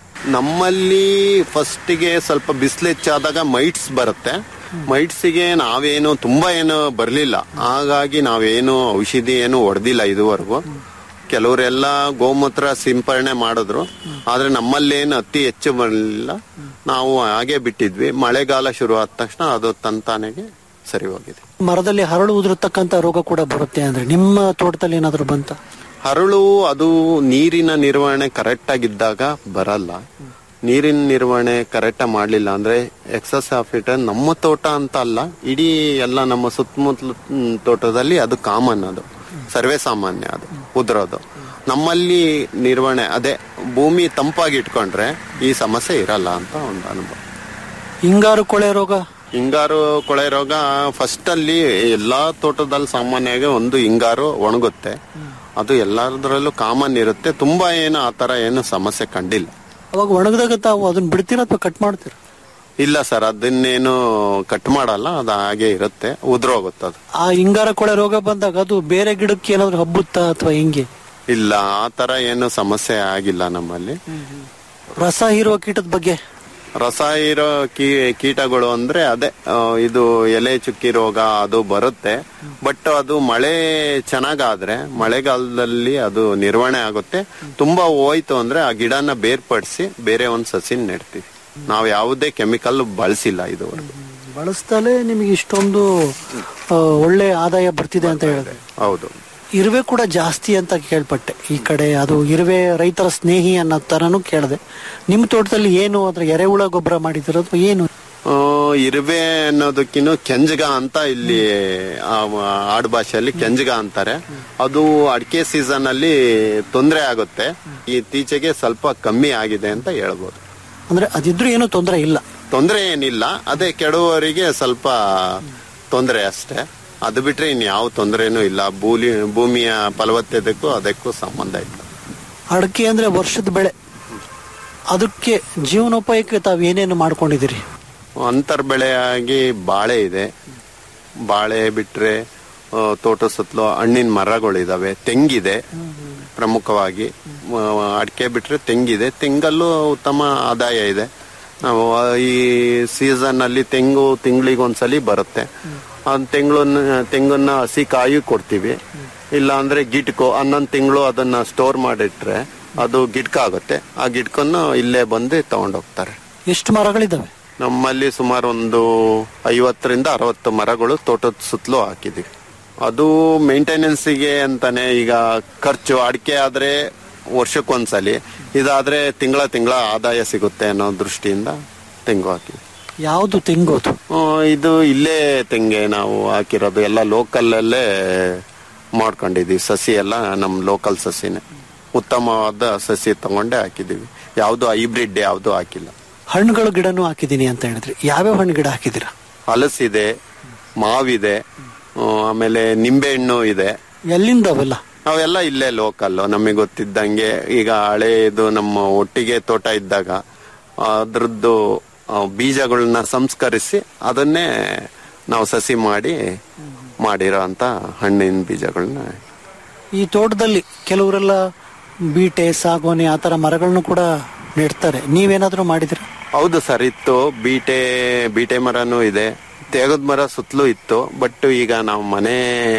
Speaker 1: ನಮ್ಮಲ್ಲಿ ಫಸ್ಟಿಗೆ ಸ್ವಲ್ಪ ಬಿಸಿಲು ಹೆಚ್ಚಾದಾಗ ಮೈಟ್ಸ್ ಬರುತ್ತೆ ಮೈಟ್ಸಿಗೆ ನಾವೇನು ತುಂಬಾ ಏನು ಬರಲಿಲ್ಲ ಹಾಗಾಗಿ ನಾವೇನು ಔಷಧಿ ಏನು ಹೊಡೆದಿಲ್ಲ ಇದುವರೆಗೂ ಕೆಲವರೆಲ್ಲ ಗೋಮೂತ್ರ ಸಿಂಪರಣೆ ಮಾಡಿದ್ರು ಆದ್ರೆ ನಮ್ಮಲ್ಲೇನು ಅತಿ ಹೆಚ್ಚು ಬರಲಿಲ್ಲ ನಾವು ಹಾಗೆ ಬಿಟ್ಟಿದ್ವಿ ಮಳೆಗಾಲ ಶುರು ಆದ ತಕ್ಷಣ ಅದು ತಂತಾನೆಗೆ ಸರಿ ಹೋಗಿದೆ
Speaker 2: ಮರದಲ್ಲಿ ಹರಳು ಉದುರತಕ್ಕಂತ ರೋಗ ಕೂಡ ಬರುತ್ತೆ ಅಂದ್ರೆ ನಿಮ್ಮ ತೋಟದಲ್ಲಿ ಏನಾದ್ರು ಬಂತ
Speaker 1: ಹರಳು ಅದು ನೀರಿನ ನಿರ್ವಹಣೆ ಕರೆಕ್ಟ್ ಆಗಿದ್ದಾಗ ಬರಲ್ಲ ನೀರಿನ ನಿರ್ವಹಣೆ ಕರೆಕ್ಟ್ ಮಾಡ್ಲಿಲ್ಲ ಅಂದ್ರೆ ಎಕ್ಸಸ್ ಆಫ್ ಇಟ್ ನಮ್ಮ ತೋಟ ಅಂತ ಅಲ್ಲ ಇಡೀ ಎಲ್ಲ ನಮ್ಮ ಸುತ್ತಮುತ್ತಲ ಮ್, ತೋಟದಲ್ಲಿ ಅದು ಕಾಮನ್ ಅದು ಸರ್ವೇ ಸಾಮಾನ್ಯ ಅದು ಉದುರೋದು ನಮ್ಮಲ್ಲಿ ನಿರ್ವಹಣೆ ಅದೇ ಭೂಮಿ ತಂಪಾಗಿ ಇಟ್ಕೊಂಡ್ರೆ ಈ ಸಮಸ್ಯೆ ಇರಲ್ಲ ಅಂತ ಒಂದು ಅನುಭವ
Speaker 2: ಹಿಂಗಾರು ಕೊಳೆ ರೋಗ
Speaker 1: ಹಿಂಗಾರು ಕೊಳೆ ರೋಗ ಫಸ್ಟ್ ಅಲ್ಲಿ ಎಲ್ಲಾ ತೋಟದಲ್ಲಿ ಸಾಮಾನ್ಯವಾಗಿ ಒಂದು ಹಿಂಗಾರು ಒಣಗುತ್ತೆ ಅದು ಎಲ್ಲದರಲ್ಲೂ ಕಾಮನ್ ಇರುತ್ತೆ ತುಂಬಾ ಏನು ಆತರ ಏನು ಸಮಸ್ಯೆ ಕಂಡಿಲ್ಲ
Speaker 2: ಅವಾಗ ಒಣಗದಾಗ ತಾವು ಅದನ್ನ ಬಿಡ್ತೀರಾ ಅಥವಾ ಕಟ್ ಮಾಡ್ತೀರಾ
Speaker 1: ಇಲ್ಲ ಸರ್ ಅದನ್ನೇನು ಕಟ್ ಮಾಡಲ್ಲ ಅದು ಹಾಗೆ ಇರುತ್ತೆ ಉದ್ರೋಗುತ್ತೆ ಅದು
Speaker 2: ಆ ಹಿಂಗಾರ ಕೊಳೆ ರೋಗ ಬಂದಾಗ ಅದು ಬೇರೆ ಗಿಡಕ್ಕೆ ಏನಾದ್ರು ಹಬ್ಬುತ್ತಾ ಅಥವಾ ಹೆಂಗೆ
Speaker 1: ಇಲ್ಲ ಆ ತರ ಏನು ಸಮಸ್ಯೆ ಆಗಿಲ್ಲ ನಮ್ಮಲ್ಲಿ
Speaker 2: ರಸ ಹೀರುವ ಕೀಟದ ಬಗ್ಗೆ
Speaker 1: ರಸ ಇರೋ ಕೀ ಕೀಟಗಳು ಅಂದ್ರೆ ಅದೇ ಆ, ಇದು ಎಲೆ ಚುಕ್ಕಿ ರೋಗ ಅದು ಬರುತ್ತೆ ಬಟ್ ಅದು ಮಳೆ ಚೆನ್ನಾಗಾದ್ರೆ ಮಳೆಗಾಲದಲ್ಲಿ ಅದು ನಿರ್ವಹಣೆ ಆಗುತ್ತೆ ತುಂಬಾ ಹೋಯ್ತು ಅಂದ್ರೆ ಆ ಗಿಡನ ಬೇರ್ಪಡಿಸಿ ಬೇರೆ ಒಂದ್ ಸಸಿನ್ ನೆಡ್ತೀವಿ ನಾವು ಯಾವುದೇ ಕೆಮಿಕಲ್ ಬಳಸಿಲ್ಲ ಇದುವರೆಗೂ
Speaker 2: ಬಳಸ್ದಲೇ ನಿಮಗೆ ಇಷ್ಟೊಂದು ಆ, ಒಳ್ಳೆ ಆದಾಯ ಬರ್ತಿದೆ ಅಂತ ಹೇಳಿದ್ರೆ
Speaker 1: ಹೌದು
Speaker 2: ಇರುವೆ ಕೂಡ ಜಾಸ್ತಿ ಅಂತ ಕೇಳ್ಪಟ್ಟೆ ಈ ಕಡೆ ಅದು ಇರುವೆ ರೈತರ ಸ್ನೇಹಿ ಅನ್ನೋ ತರನು ಕೇಳಿದೆ ನಿಮ್ಮ ತೋಟದಲ್ಲಿ ಏನು ಅದ್ರ ಎರೆಹುಳ ಗೊಬ್ಬರ ಮಾಡಿದಿರೋ ಅಥವಾ ಏನು
Speaker 1: ಆ, ಇರುವೆ ಅನ್ನೋದಕ್ಕಿನ್ನು ಕೆಂಜಗ ಅಂತ ಇಲ್ಲಿ ಆ, ಆಡು ಭಾಷೆಯಲ್ಲಿ ಕೆಂಜಗ ಅಂತಾರೆ ಅದು ಅಡಿಕೆ ಸೀಸನ್ ಅಲ್ಲಿ ತೊಂದರೆ ಆಗುತ್ತೆ ಇತ್ತೀಚೆಗೆ ಸ್ವಲ್ಪ ಕಮ್ಮಿ ಆಗಿದೆ ಅಂತ ಹೇಳ್ಬೋದು
Speaker 2: ಅಂದ್ರೆ ಅದಿದ್ರು ಏನು ತೊಂದರೆ ಇಲ್ಲ
Speaker 1: ತೊಂದರೆ ಏನಿಲ್ಲ ಅದೇ ಕೆಡುವವರಿಗೆ ಸ್ವಲ್ಪ ತೊಂದರೆ ಅಷ್ಟೇ ಅದು ಬಿಟ್ರೆ ಇನ್ ಯಾವ ತೊಂದರೆನೂ ಇಲ್ಲ ಭೂಲಿ ಭೂಮಿಯ ಫಲವತ್ತತೆಗೂ ಅದಕ್ಕೂ ಸಂಬಂಧ ಇಲ್ಲ
Speaker 2: ಅಡಕೆ ಅಂದ್ರೆ ವರ್ಷದ ಬೆಳೆ ಅದಕ್ಕೆ ಜೀವನೋಪಾಯಕ್ಕೆ ತಾವು ಏನೇನು ಮಾಡ್ಕೊಂಡಿದ್ದೀರಿ
Speaker 1: ಅಂತರ್ ಬೆಳೆಯಾಗಿ ಬಾಳೆ ಇದೆ ಬಾಳೆ ಬಿಟ್ರೆ ಆ, ತೋಟ ಸುತ್ತಲೂ ಹಣ್ಣಿನ ಮರಗಳಿದಾವೆ ತೆಂಗಿದೆ ಪ್ರಮುಖವಾಗಿ ಅಡಿಕೆ ಬಿಟ್ರೆ ತೆಂಗಿದೆ ತೆಂಗಲ್ಲೂ ಉತ್ತಮ ಆದಾಯ ಇದೆ ನಾವು ಆ, ಈ ಸೀಸನ್ ಅಲ್ಲಿ ತೆಂಗು ತಿಂಗಳಿಗೆ ಒಂದ್ಸಲಿ ಬರುತ್ತೆ ಆ ತೆಂಗಳನ್ನ ತೆಂಗನ್ನ ಹಸಿ ಕಾಯಿ ಕೊಡ್ತೀವಿ ಇಲ್ಲ ಅಂದ್ರೆ ಗಿಟ್ಕೋ ಹನ್ನೊಂದು ತಿಂಗಳು ಅದನ್ನ ಸ್ಟೋರ್ ಮಾಡಿಟ್ರೆ ಅದು ಗಿಟ್ಕ ಆಗುತ್ತೆ ಆ ಗಿಟ್ಕನ್ನು ಇಲ್ಲೇ ಬಂದು ತಗೊಂಡೋಗ್ತಾರೆ
Speaker 2: ಎಷ್ಟು ಮರಗಳಿದಾವೆ
Speaker 1: ನಮ್ಮಲ್ಲಿ ಸುಮಾರು ಒಂದು ಐವತ್ತರಿಂದ ಅರವತ್ತು ಮರಗಳು ತೋಟದ ಸುತ್ತಲೂ ಹಾಕಿದೀವಿ ಅದು ಮೇಂಟೆನೆನ್ಸಿಗೆ ಅಂತಾನೆ ಈಗ ಖರ್ಚು ಅಡಿಕೆ ಆದ್ರೆ ವರ್ಷಕ್ಕೊಂದ್ಸಲಿ ಇದಾದ್ರೆ ತಿಂಗಳ ತಿಂಗಳ ಆದಾಯ ಸಿಗುತ್ತೆ ಅನ್ನೋ ದೃಷ್ಟಿಯಿಂದ ತೆಂಗು ಹಾಕಿ
Speaker 2: ಯಾವುದು ತೆಂಗೋದು
Speaker 1: ಇದು ಇಲ್ಲೇ ತೆಂಗೆ ನಾವು ಹಾಕಿರೋದು ಎಲ್ಲ ಲೋಕಲ್ ಅಲ್ಲೇ ಮಾಡ್ಕೊಂಡಿದೀವಿ ಸಸಿ ಎಲ್ಲ ನಮ್ ಲೋಕಲ್ ಸಸಿನೇ ಉತ್ತಮವಾದ ಸಸಿ ತಗೊಂಡೇ ಹಾಕಿದೀವಿ ಯಾವ್ದು ಹೈಬ್ರಿಡ್ ಯಾವ್ದು ಹಾಕಿಲ್ಲ
Speaker 2: ಹಣ್ಣುಗಳ ಗಿಡನೂ ಹಾಕಿದೀನಿ ಅಂತ ಹೇಳಿದ್ರಿ ಯಾವ್ಯಾವ ಹಣ್ಣು ಗಿಡ ಹಾಕಿದ್ದೀರಾ
Speaker 1: ಹಲಸಿದೆ ಮಾವಿದೆ ಆ, ಆಮೇಲೆ ನಿಂಬೆಹಣ್ಣು ಇದೆ
Speaker 2: ಎಲ್ಲಿಂದ ಅವೆಲ್ಲ
Speaker 1: ಅವೆಲ್ಲ ಇಲ್ಲೇ ಲೋಕಲ್ ನಮಗೆ ಗೊತ್ತಿದ್ದಂಗೆ ಈಗ ಹಳೇದು ನಮ್ಮ ಒಟ್ಟಿಗೆ ತೋಟ ಇದ್ದಾಗ ಅದ್ರದ್ದು ಆ, ಬೀಜಗಳನ್ನ ಸಂಸ್ಕರಿಸಿ ಅದನ್ನೇ ನಾವು ಸಸಿ ಮಾಡಿ ಮಾಡಿರೋ ಅಂತ ಹಣ್ಣಿನ ಬೀಜಗಳನ್ನ
Speaker 2: ಈ ತೋಟದಲ್ಲಿ ಕೆಲವರೆಲ್ಲ ಬೀಟೆ ಸಾಗೋನೆ ಆ ತರ ಮರಗಳನ್ನು ಕೂಡ ನೆಡ್ತಾರೆ ನೀವೇನಾದ್ರೂ ಮಾಡಿದಿರ
Speaker 1: ಹೌದು ಸರ್ ಇತ್ತು ಬೀಟೆ ಬೀಟೆ ಮರನೂ ಇದೆ ತೇಗದ ಮರ ಸುತ್ತಲೂ ಇತ್ತು ಬಟ್ ಈಗ ನಾವು ಮನೆ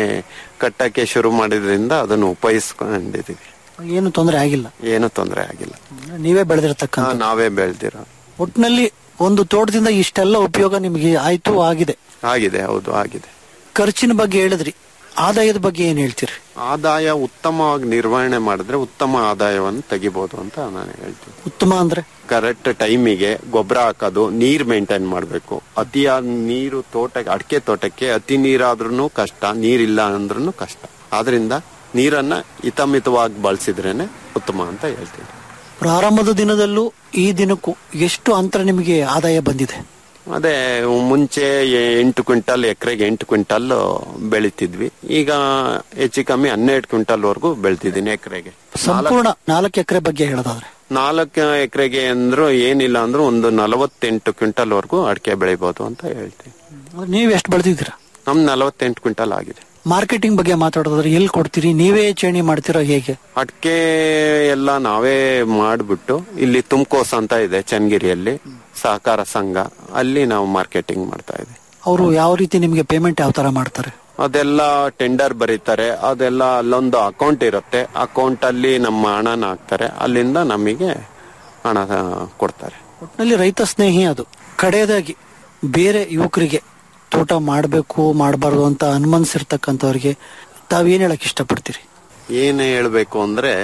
Speaker 1: ಕಟ್ಟಕ್ಕೆ ಶುರು ಮಾಡಿದ್ರಿಂದ ಅದನ್ನು ಉಪಯೋಗಿಸ್ಕೊಂಡಿದೀವಿ
Speaker 2: ಏನು ತೊಂದರೆ ಆಗಿಲ್ಲ
Speaker 1: ಏನು ತೊಂದರೆ ಆಗಿಲ್ಲ
Speaker 2: ನೀವೇ ಬೆಳೆದಿರತಕ್ಕಂಥ
Speaker 1: ಹಾ, ನಾವೇ ಬೆಳ್ದಿರೋ
Speaker 2: ಒಟ್ಟಿನಲ್ಲಿ ಒಂದು ತೋಟದಿಂದ ಇಷ್ಟೆಲ್ಲ ಉಪಯೋಗ ನಿಮಗೆ ಆಯ್ತು ಆಗಿದೆ
Speaker 1: ಆಗಿದೆ ಹೌದು ಆಗಿದೆ
Speaker 2: ಖರ್ಚಿನ ಬಗ್ಗೆ ಹೇಳಿದ್ರಿ ಆದಾಯದ ಬಗ್ಗೆ ಏನ್ ಹೇಳ್ತೀರಿ
Speaker 1: ಆದಾಯ ಉತ್ತಮವಾಗಿ ನಿರ್ವಹಣೆ ಮಾಡಿದ್ರೆ ಉತ್ತಮ ಆದಾಯವನ್ನು ತೆಗಿಬಹುದು ಅಂತ ನಾನು ಹೇಳ್ತೀನಿ
Speaker 2: ಉತ್ತಮ ಅಂದ್ರೆ
Speaker 1: ಕರೆಕ್ಟ್ ಟೈಮಿಗೆ ಗೊಬ್ಬರ ಹಾಕೋದು ನೀರ್ ಮೇಂಟೈನ್ ಮಾಡಬೇಕು ಅತಿಯಾದ ನೀರು ತೋಟಕ್ಕೆ ಅಡಿಕೆ ತೋಟಕ್ಕೆ ಅತಿ ನೀರಾದ್ರೂ ಕಷ್ಟ ನೀರಿಲ್ಲ ಅಂದ್ರೂ ಕಷ್ಟ ಆದ್ರಿಂದ ನೀರನ್ನ ಹಿತಮಿತವಾಗಿ ಬಳಸಿದ್ರೇನೆ ಉತ್ತಮ ಅಂತ ಹೇಳ್ತೀನಿ
Speaker 2: ಪ್ರಾರಂಭದ ದಿನದಲ್ಲೂ ಈ ದಿನಕ್ಕೂ ಎಷ್ಟು ಅಂತರ ನಿಮಗೆ ಆದಾಯ ಬಂದಿದೆ
Speaker 1: ಅದೇ ಮುಂಚೆ ಎ- ಎಂಟು ಕ್ವಿಂಟಲ್ ಎಕರೆಗೆ ಎಂಟು ಕ್ವಿಂಟಲ್ ಬೆಳಿತಿದ್ವಿ ಈಗ ಹೆಚ್ಚು ಕಮ್ಮಿ ಹನ್ನೆರಡು ಕ್ವಿಂಟಲ್ ವರೆಗೂ ಬೆಳ್ತಿದ್ದೀನಿ ಎಕರೆಗೆ
Speaker 2: ಸಂಪೂರ್ಣ ನಾಲ್ಕು ಎಕರೆ ಬಗ್ಗೆ ಹೇಳೋದಾದ್ರೆ
Speaker 1: ನಾಲ್ಕು ಎಕರೆಗೆ ಅಂದ್ರು ಏನಿಲ್ಲ ಅಂದ್ರೂ ಒಂದು ನಲವತ್ತೆಂಟು ಕ್ವಿಂಟಲ್ ವರೆಗೂ ಅಡಿಕೆ ಬೆಳಿಬಹುದು ಅಂತ ಹೇಳ್ತೀನಿ
Speaker 2: ಅಂದ್ರೆ ನೀವು ಎಷ್ಟು ಬೆಳೆದಿದ್ದೀರಾ
Speaker 1: ನಮ್ ನಲವತ್ತೆಂಟು ಕ್ವಿಂಟಲ್ ಆಗಿದೆ
Speaker 2: ಮಾರ್ಕೆಟಿಂಗ್ ಬಗ್ಗೆ ಮಾತಾಡೋದಾದ್ರೆ ಎಲ್ಲಿ ಕೊಡ್ತೀರಿ ನೀವೇ ಚೇಣಿ ಮಾಡ್ತೀರಾ ಹೇಗೆ
Speaker 1: ಅಡಿಕೆ ಎಲ್ಲ ನಾವೇ ಮಾಡ್ಬಿಟ್ಟು ಇಲ್ಲಿ ತುಮಕೋಸ್ ಅಂತ ಇದೆ ಚನ್ನಗಿರಿಯಲ್ಲಿ ಸಹಕಾರ ಸಂಘ ಅಲ್ಲಿ ನಾವು ಮಾರ್ಕೆಟಿಂಗ್ ಮಾಡ್ತಾ ಇದ್ದೀವಿ
Speaker 2: ಅವರು ಯಾವ ರೀತಿ ನಿಮಗೆ ಪೇಮೆಂಟ್ ಯಾವ ತರ ಮಾಡ್ತಾರೆ
Speaker 1: ಅದೆಲ್ಲ ಟೆಂಡರ್ ಬರೀತಾರೆ ಅದೆಲ್ಲ ಅಲ್ಲೊಂದು ಅಕೌಂಟ್ ಇರುತ್ತೆ ಅಕೌಂಟ್ ಅಲ್ಲಿ ನಮ್ಮ ಹಣನ ಹಾಕ್ತಾರೆ ಅಲ್ಲಿಂದ ನಮಗೆ ಹಣ ಆ, ಕೊಡ್ತಾರೆ
Speaker 2: ಒಟ್ಟಿನಲ್ಲಿ ರೈತ ಸ್ನೇಹಿ ಅದು ಕಡೆಯದಾಗಿ ಬೇರೆ ಯುವಕರಿಗೆ ತೋಟ ಮಾಡಬೇಕು ಮಾಡಬಾರ್ದು ಅಂತ ಅನುಮಾನಿಸಿರ್ತಕ್ಕಂಥವ್ರಿಗೆ ತಾವೇನ್ ಹೇಳಕ್ ಇಷ್ಟಪಡ್ತೀರಿ
Speaker 1: ಏನು ಹೇಳಬೇಕು ಅಂದ್ರೆ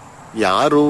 Speaker 1: ಯಾರು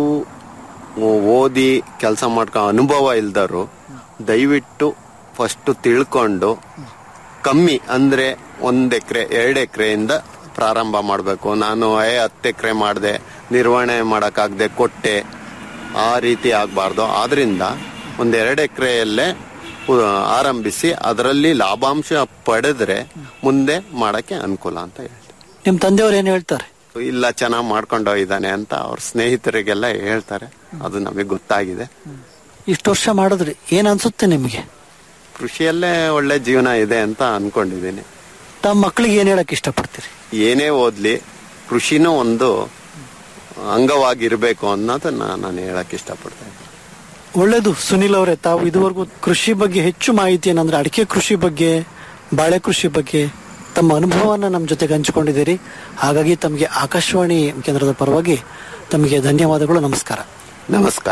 Speaker 1: ಓದಿ ಕೆಲಸ ಮಾಡ್ಕೊ ಅನುಭವ ಇಲ್ದರು ದಯವಿಟ್ಟು ಫಸ್ಟ್ ತಿಳ್ಕೊಂಡು ಕಮ್ಮಿ ಅಂದ್ರೆ ಒಂದ್ ಎಕರೆ ಎರಡು ಎಕರೆಯಿಂದ ಪ್ರಾರಂಭ ಮಾಡಬೇಕು ನಾನು ಏ ಹತ್ತು ಎಕರೆ ಮಾಡಿದೆ ನಿರ್ವಹಣೆ ಮಾಡೋಕ್ಕಾಗದೆ ಕೊಟ್ಟೆ ಆ ರೀತಿ ಆಗಬಾರ್ದು ಆದ್ರಿಂದ ಒಂದ್ ಎರಡು ಎಕರೆಯಲ್ಲೇ ಆರಂಭಿಸಿ ಅದರಲ್ಲಿ ಲಾಭಾಂಶ ಪಡೆದ್ರೆ ಮುಂದೆ ಮಾಡಕ್ಕೆ ಅನುಕೂಲ ಅಂತ ಹೇಳ್ತೀನಿ
Speaker 2: ನಿಮ್ ತಂದೆಯವ್ರು ಏನ್ ಹೇಳ್ತಾರೆ
Speaker 1: ಇಲ್ಲ ಚೆನ್ನಾಗಿ ಮಾಡ್ಕೊಂಡು ಹೋಗಿದ್ದಾನೆ ಅಂತ ಅವ್ರ ಸ್ನೇಹಿತರಿಗೆಲ್ಲ ಹೇಳ್ತಾರೆ ಅದು ನಮಗೆ ಗೊತ್ತಾಗಿದೆ
Speaker 2: ಇಷ್ಟು ವರ್ಷ ಮಾಡಿದ್ರಿ ಏನ್ ಅನ್ಸುತ್ತೆ ನಿಮಗೆ
Speaker 1: ಕೃಷಿಯಲ್ಲೇ ಒಳ್ಳೆ ಜೀವನ ಇದೆ ಅಂತ ಅನ್ಕೊಂಡಿದ್ದೀನಿ
Speaker 2: ತಮ್ಮ ಮಕ್ಕಳಿಗೆ ಏನ್ ಹೇಳಕ್ ಇಷ್ಟಪಡ್ತೀರಿ
Speaker 1: ಏನೇ ಓದ್ಲಿ ಕೃಷಿನೂ ಒಂದು ಅಂಗವಾಗಿರ್ಬೇಕು ಅನ್ನೋದನ್ನ ನಾನು ಹೇಳಕ್ ಇಷ್ಟಪಡ್ತೇನೆ
Speaker 2: ಒಳ್ಳೇದು ಸುನಿಲ್ ಅವರೇ ತಾವು ಇದುವರೆಗೂ ಕೃಷಿ ಬಗ್ಗೆ ಹೆಚ್ಚು ಮಾಹಿತಿ ಏನಂದ್ರೆ ಅಡಿಕೆ ಕೃಷಿ ಬಗ್ಗೆ ಬಾಳೆ ಕೃಷಿ ಬಗ್ಗೆ ತಮ್ಮ ಅನುಭವವನ್ನ ನಮ್ಮ ಜೊತೆಗೆ ಹಂಚಿಕೊಂಡಿದ್ದೀರಿ ಹಾಗಾಗಿ ತಮಗೆ ಆಕಾಶವಾಣಿ ಕೇಂದ್ರದ ಪರವಾಗಿ ತಮಗೆ ಧನ್ಯವಾದಗಳು ನಮಸ್ಕಾರ
Speaker 1: ನಮಸ್ಕಾರ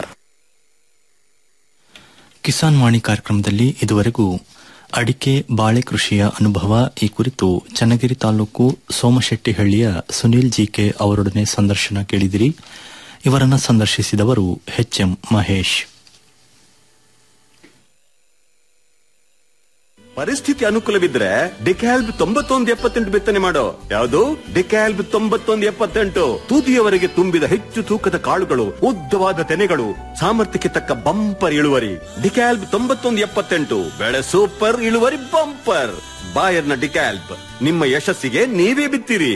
Speaker 3: ಕಿಸಾನ್ ವಾಣಿ ಕಾರ್ಯಕ್ರಮದಲ್ಲಿ ಇದುವರೆಗೂ ಅಡಿಕೆ ಬಾಳೆ ಕೃಷಿಯ ಅನುಭವ ಈ ಕುರಿತು ಚನ್ನಗಿರಿ ತಾಲೂಕು ಸೋಮಶೆಟ್ಟಿಹಳ್ಳಿಯ ಸುನೀಲ್ ಜಿಕೆ ಅವರೊಡನೆ ಸಂದರ್ಶನ ಕೇಳಿದಿರಿ ಇವರನ್ನ ಸಂದರ್ಶಿಸಿದವರು ಎಚ್ ಎಂ ಮಹೇಶ್
Speaker 4: ಪರಿಸ್ಥಿತಿ ಅನುಕೂಲವಿದ್ರೆ ಡಿಕ್ಯಾಲ್ಬ್ ತೊಂಬತ್ತೊಂದು ಎಪ್ಪತ್ತೆಂಟು ಬಿತ್ತನೆ ಮಾಡೋ ಯಾವುದು ಡಿಕ್ಯಾಲ್ಬ್ ತೊಂಬತ್ತೊಂದು ಎಪ್ಪತ್ತೆಂಟು ತುದಿಯವರೆಗೆ ತುಂಬಿದ ಹೆಚ್ಚು ತೂಕದ ಕಾಳುಗಳು ಉದ್ದವಾದ ತೆನೆಗಳು ಸಾಮರ್ಥ್ಯಕ್ಕೆ ತಕ್ಕ ಬಂಪರ್ ಇಳುವರಿ ಡಿಕ್ಯಾಲ್ಬ್ ತೊಂಬತ್ತೊಂದು ಎಪ್ಪತ್ತೆಂಟು ಬೆಳೆ ಸೂಪರ್ ಇಳುವರಿ ಬಂಪರ್ ಬಾಯರ್ನ ಡಿಕ್ಯಾಲ್ಬ್ ನಿಮ್ಮ ಯಶಸ್ಸಿಗೆ ನೀವೇ ಬಿತ್ತಿರಿ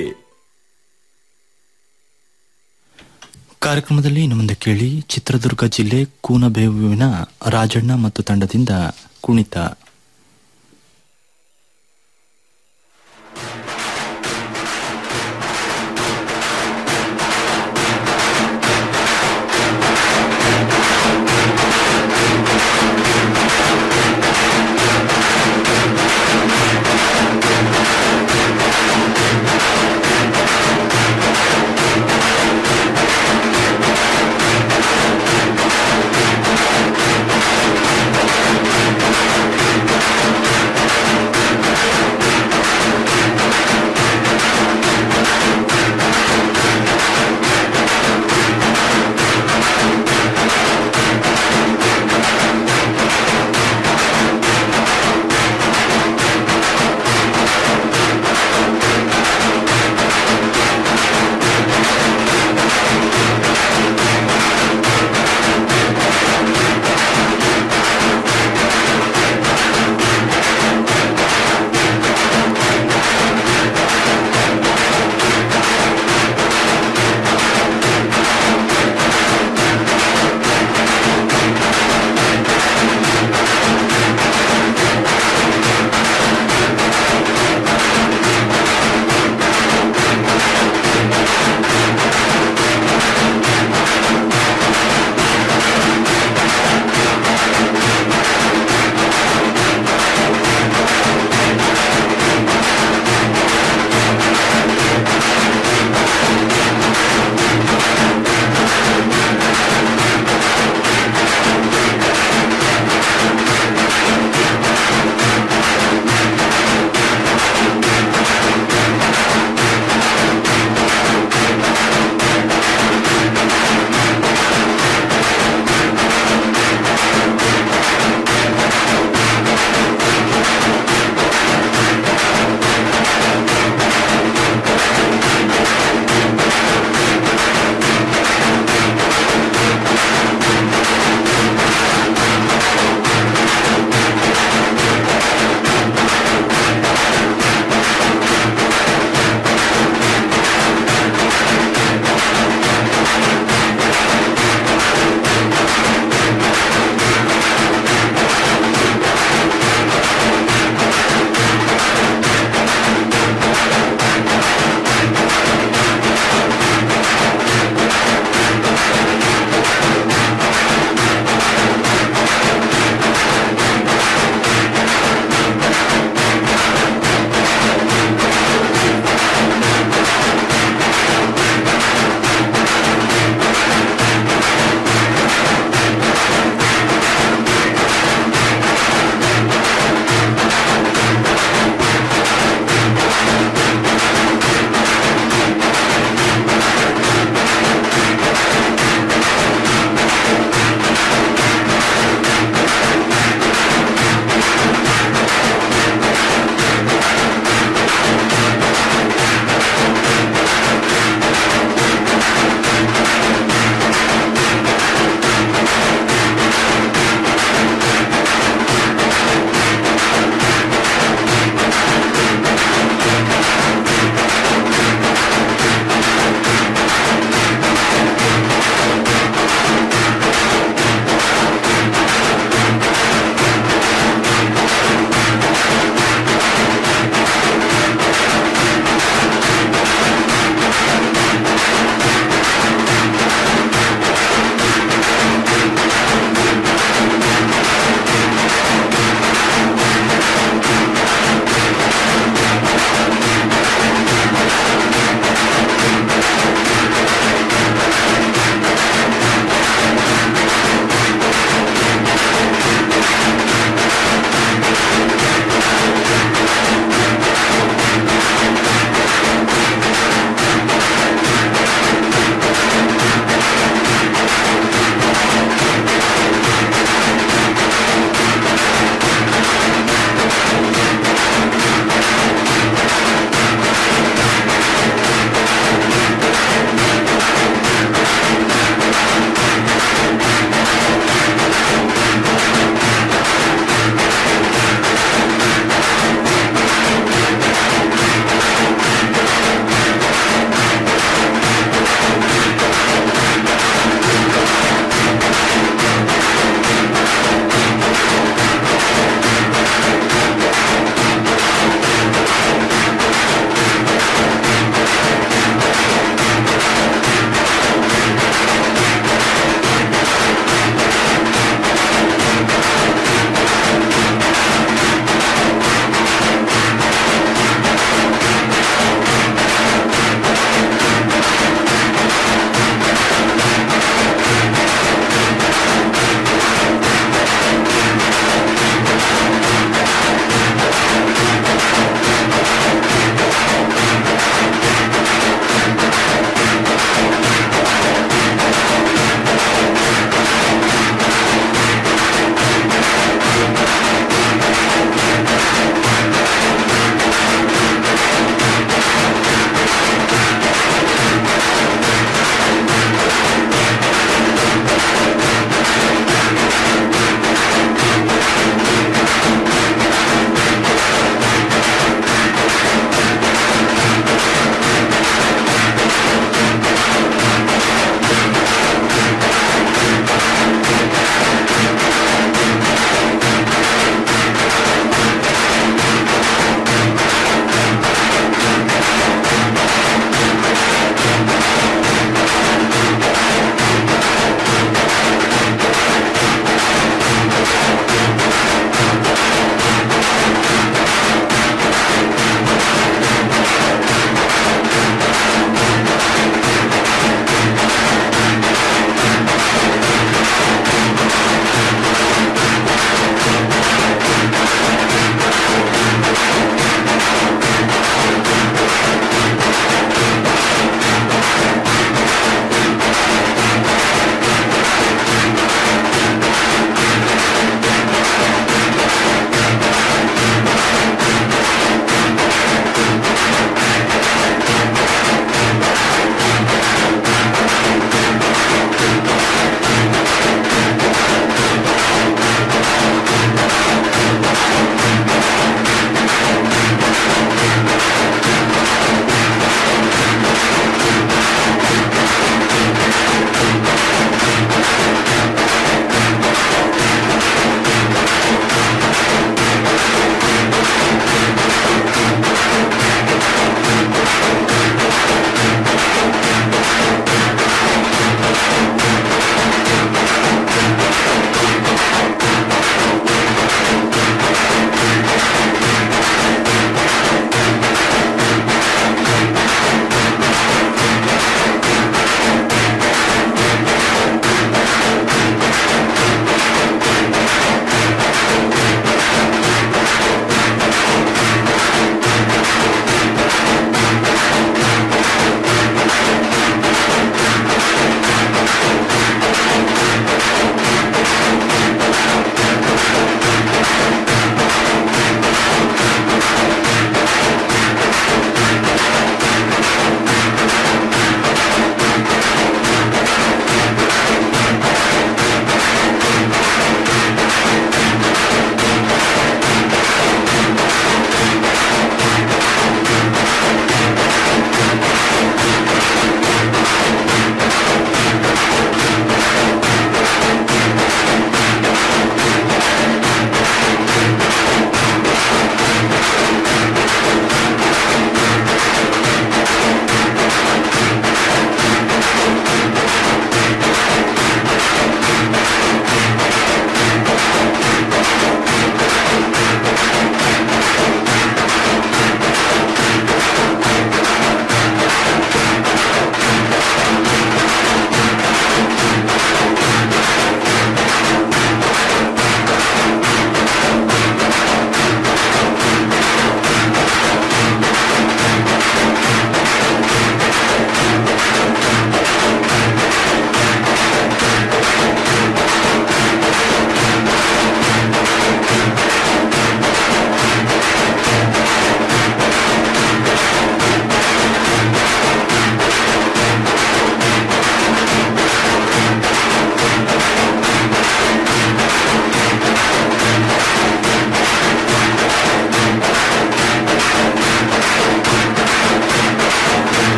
Speaker 3: ಕಾರ್ಯಕ್ರಮದಲ್ಲಿ ಇನ್ನು ಮುಂದೆ ಕೇಳಿ ಚಿತ್ರದುರ್ಗ ಜಿಲ್ಲೆ ಕೂನಬೇವಿನ ರಾಜಣ್ಣ ಮತ್ತು ತಂಡದಿಂದ ಕುಣಿತ